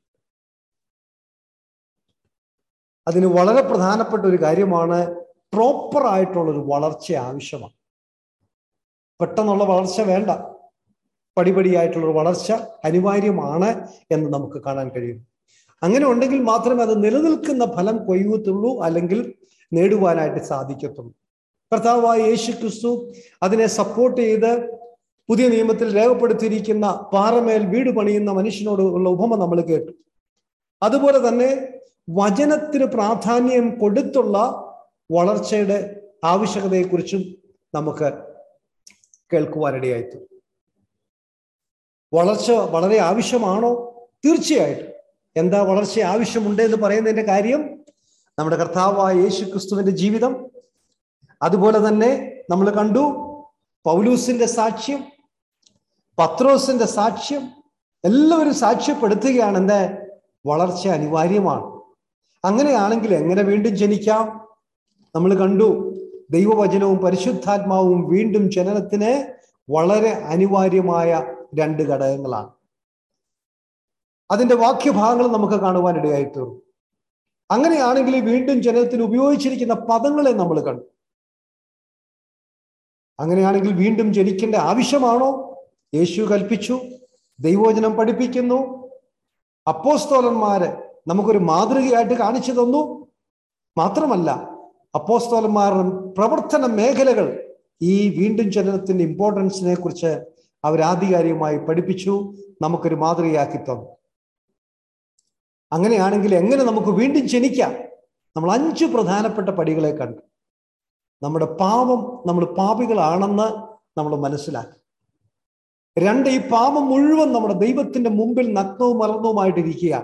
അതിന് വളരെ പ്രധാനപ്പെട്ട ഒരു കാര്യമാണ് പ്രോപ്പർ ആയിട്ടുള്ള ഒരു വളർച്ച ആവശ്യമാണ് പെട്ടെന്നുള്ള വളർച്ച വേണ്ട പടിപടിയായിട്ടുള്ള ഒരു വളർച്ച അനിവാര്യമാണ് എന്ന് നമുക്ക് കാണാൻ കഴിയും അങ്ങനെ ഉണ്ടെങ്കിൽ മാത്രമേ അത് നിലനിൽക്കുന്ന ഫലം കൊയ്യത്തുള്ളൂ അല്ലെങ്കിൽ നേടുവാനായിട്ട് സാധിക്കത്തുള്ളൂ കർത്താവായ യേശു ക്രിസ്തു അതിനെ സപ്പോർട്ട് ചെയ്ത് പുതിയ നിയമത്തിൽ രേഖപ്പെടുത്തിയിരിക്കുന്ന പാറമേൽ വീട് പണിയുന്ന മനുഷ്യനോട് ഉള്ള ഉപമ നമ്മൾ കേട്ടു അതുപോലെ തന്നെ വചനത്തിന് പ്രാധാന്യം കൊടുത്തുള്ള വളർച്ചയുടെ ആവശ്യകതയെക്കുറിച്ചും നമുക്ക് കേൾക്കുവാനിടയായിത്തു വളർച്ച വളരെ ആവശ്യമാണോ തീർച്ചയായിട്ടും എന്താ വളർച്ച ആവശ്യമുണ്ട് എന്ന് പറയുന്നതിന്റെ കാര്യം നമ്മുടെ കർത്താവായ യേശു ക്രിസ്തുവിന്റെ ജീവിതം അതുപോലെ തന്നെ നമ്മൾ കണ്ടു പൗലൂസിന്റെ സാക്ഷ്യം പത്രോസിന്റെ സാക്ഷ്യം എല്ലാവരും സാക്ഷ്യപ്പെടുത്തുകയാണ് എന്താ വളർച്ച അനിവാര്യമാണ് അങ്ങനെയാണെങ്കിൽ എങ്ങനെ വീണ്ടും ജനിക്കാം നമ്മൾ കണ്ടു ദൈവവചനവും പരിശുദ്ധാത്മാവും വീണ്ടും ജനനത്തിന് വളരെ അനിവാര്യമായ രണ്ട് ഘടകങ്ങളാണ് അതിന്റെ വാക്യഭാഗങ്ങൾ നമുക്ക് കാണുവാനിടയായി തീർന്നു അങ്ങനെയാണെങ്കിൽ വീണ്ടും ജനനത്തിന് ഉപയോഗിച്ചിരിക്കുന്ന പദങ്ങളെ നമ്മൾ കണ്ടു അങ്ങനെയാണെങ്കിൽ വീണ്ടും ജനിക്കേണ്ട ആവശ്യമാണോ യേശു കൽപ്പിച്ചു ദൈവവചനം പഠിപ്പിക്കുന്നു അപ്പോസ്തോലന്മാര് നമുക്കൊരു മാതൃകയായിട്ട് കാണിച്ചു തന്നു മാത്രമല്ല അപ്പോസ്തോലന്മാരുടെ പ്രവർത്തന മേഖലകൾ ഈ വീണ്ടും ജനനത്തിന്റെ ഇമ്പോർട്ടൻസിനെ കുറിച്ച് അവരാധികാരികമായി പഠിപ്പിച്ചു നമുക്കൊരു മാതൃകയാക്കി തന്നു അങ്ങനെയാണെങ്കിൽ എങ്ങനെ നമുക്ക് വീണ്ടും ജനിക്കാം നമ്മൾ അഞ്ച് പ്രധാനപ്പെട്ട പടികളെ കണ്ടു നമ്മുടെ പാപം നമ്മൾ പാപികളാണെന്ന് നമ്മൾ മനസ്സിലാക്കി രണ്ട് ഈ പാപം മുഴുവൻ നമ്മുടെ ദൈവത്തിന്റെ മുമ്പിൽ നഗ്നവും മറന്നവുമായിട്ടിരിക്കുക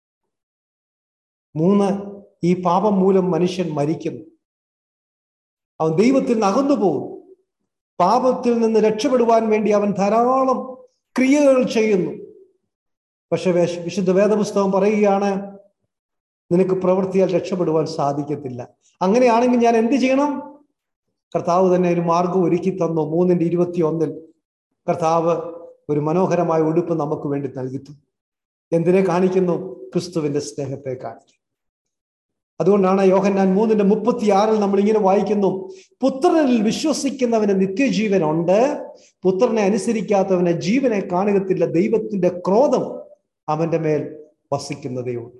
മൂന്ന് ഈ പാപം മൂലം മനുഷ്യൻ മരിക്കുന്നു അവൻ ദൈവത്തിൽ നിന്ന് അകന്നു പോകും പാപത്തിൽ നിന്ന് രക്ഷപ്പെടുവാൻ വേണ്ടി അവൻ ധാരാളം ക്രിയകൾ ചെയ്യുന്നു പക്ഷെ വിശുദ്ധ വേദപുസ്തകം പറയുകയാണ് നിനക്ക് പ്രവൃത്തിയാൽ രക്ഷപ്പെടുവാൻ സാധിക്കത്തില്ല അങ്ങനെയാണെങ്കിൽ ഞാൻ എന്ത് ചെയ്യണം കർത്താവ് തന്നെ ഒരു മാർഗം ഒരുക്കി തന്നു മൂന്നിന്റെ ഇരുപത്തി ഒന്നിൽ കർത്താവ് ഒരു മനോഹരമായ ഉടുപ്പ് നമുക്ക് വേണ്ടി നൽകിത്തു എന്തിനെ കാണിക്കുന്നു ക്രിസ്തുവിന്റെ സ്നേഹത്തെ കാണിക്കും അതുകൊണ്ടാണ് യോഹന്നാൻ മൂന്നിന്റെ മുപ്പത്തിയാറിൽ നമ്മൾ ഇങ്ങനെ വായിക്കുന്നു പുത്രനിൽ വിശ്വസിക്കുന്നവന് നിത്യജീവൻ ഉണ്ട് പുത്രനെ അനുസരിക്കാത്തവന് ജീവനെ കാണുകത്തില്ല ദൈവത്തിന്റെ ക്രോധം അവന്റെ മേൽ വസിക്കുന്നതേയുള്ളൂ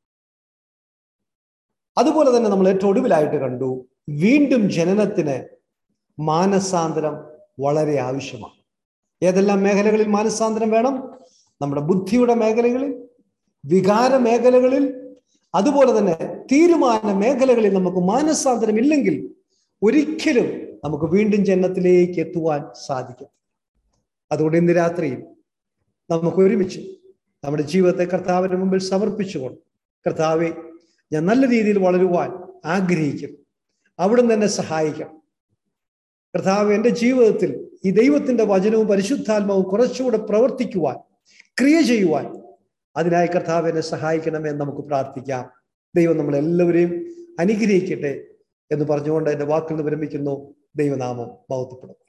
അതുപോലെ തന്നെ നമ്മൾ ഏറ്റവും ഒടുവിലായിട്ട് കണ്ടു വീണ്ടും ജനനത്തിന് മാനസാന്തരം വളരെ ആവശ്യമാണ് ഏതെല്ലാം മേഖലകളിൽ മാനസാന്തരം വേണം നമ്മുടെ ബുദ്ധിയുടെ മേഖലകളിൽ വികാര മേഖലകളിൽ അതുപോലെ തന്നെ തീരുമാന മേഖലകളിൽ നമുക്ക് മാനസാന്തരം ഇല്ലെങ്കിൽ ഒരിക്കലും നമുക്ക് വീണ്ടും ജനനത്തിലേക്ക് എത്തുവാൻ സാധിക്കും അതുകൊണ്ട് ഇന്ന് രാത്രിയിൽ നമുക്ക് ഒരുമിച്ച് നമ്മുടെ ജീവിതത്തെ കർത്താവിന്റെ മുമ്പിൽ സമർപ്പിച്ചുകൊണ്ട് കർത്താവെ ഞാൻ നല്ല രീതിയിൽ വളരുവാൻ ആഗ്രഹിക്കുന്നു അവിടുന്ന് എന്നെ സഹായിക്കണം കർത്താവ് എൻ്റെ ജീവിതത്തിൽ ഈ ദൈവത്തിന്റെ വചനവും പരിശുദ്ധാത്മാവും കുറച്ചുകൂടെ പ്രവർത്തിക്കുവാൻ ക്രിയ ചെയ്യുവാൻ അതിനായി കർത്താവ് എന്നെ സഹായിക്കണമേ എന്ന് നമുക്ക് പ്രാർത്ഥിക്കാം ദൈവം നമ്മളെല്ലാവരെയും അനുഗ്രഹിക്കട്ടെ എന്ന് പറഞ്ഞുകൊണ്ട് എൻ്റെ വാക്കിൽ നിന്ന് വിരമിക്കുന്നു ദൈവനാമം ബൗദ്ധപ്പെടും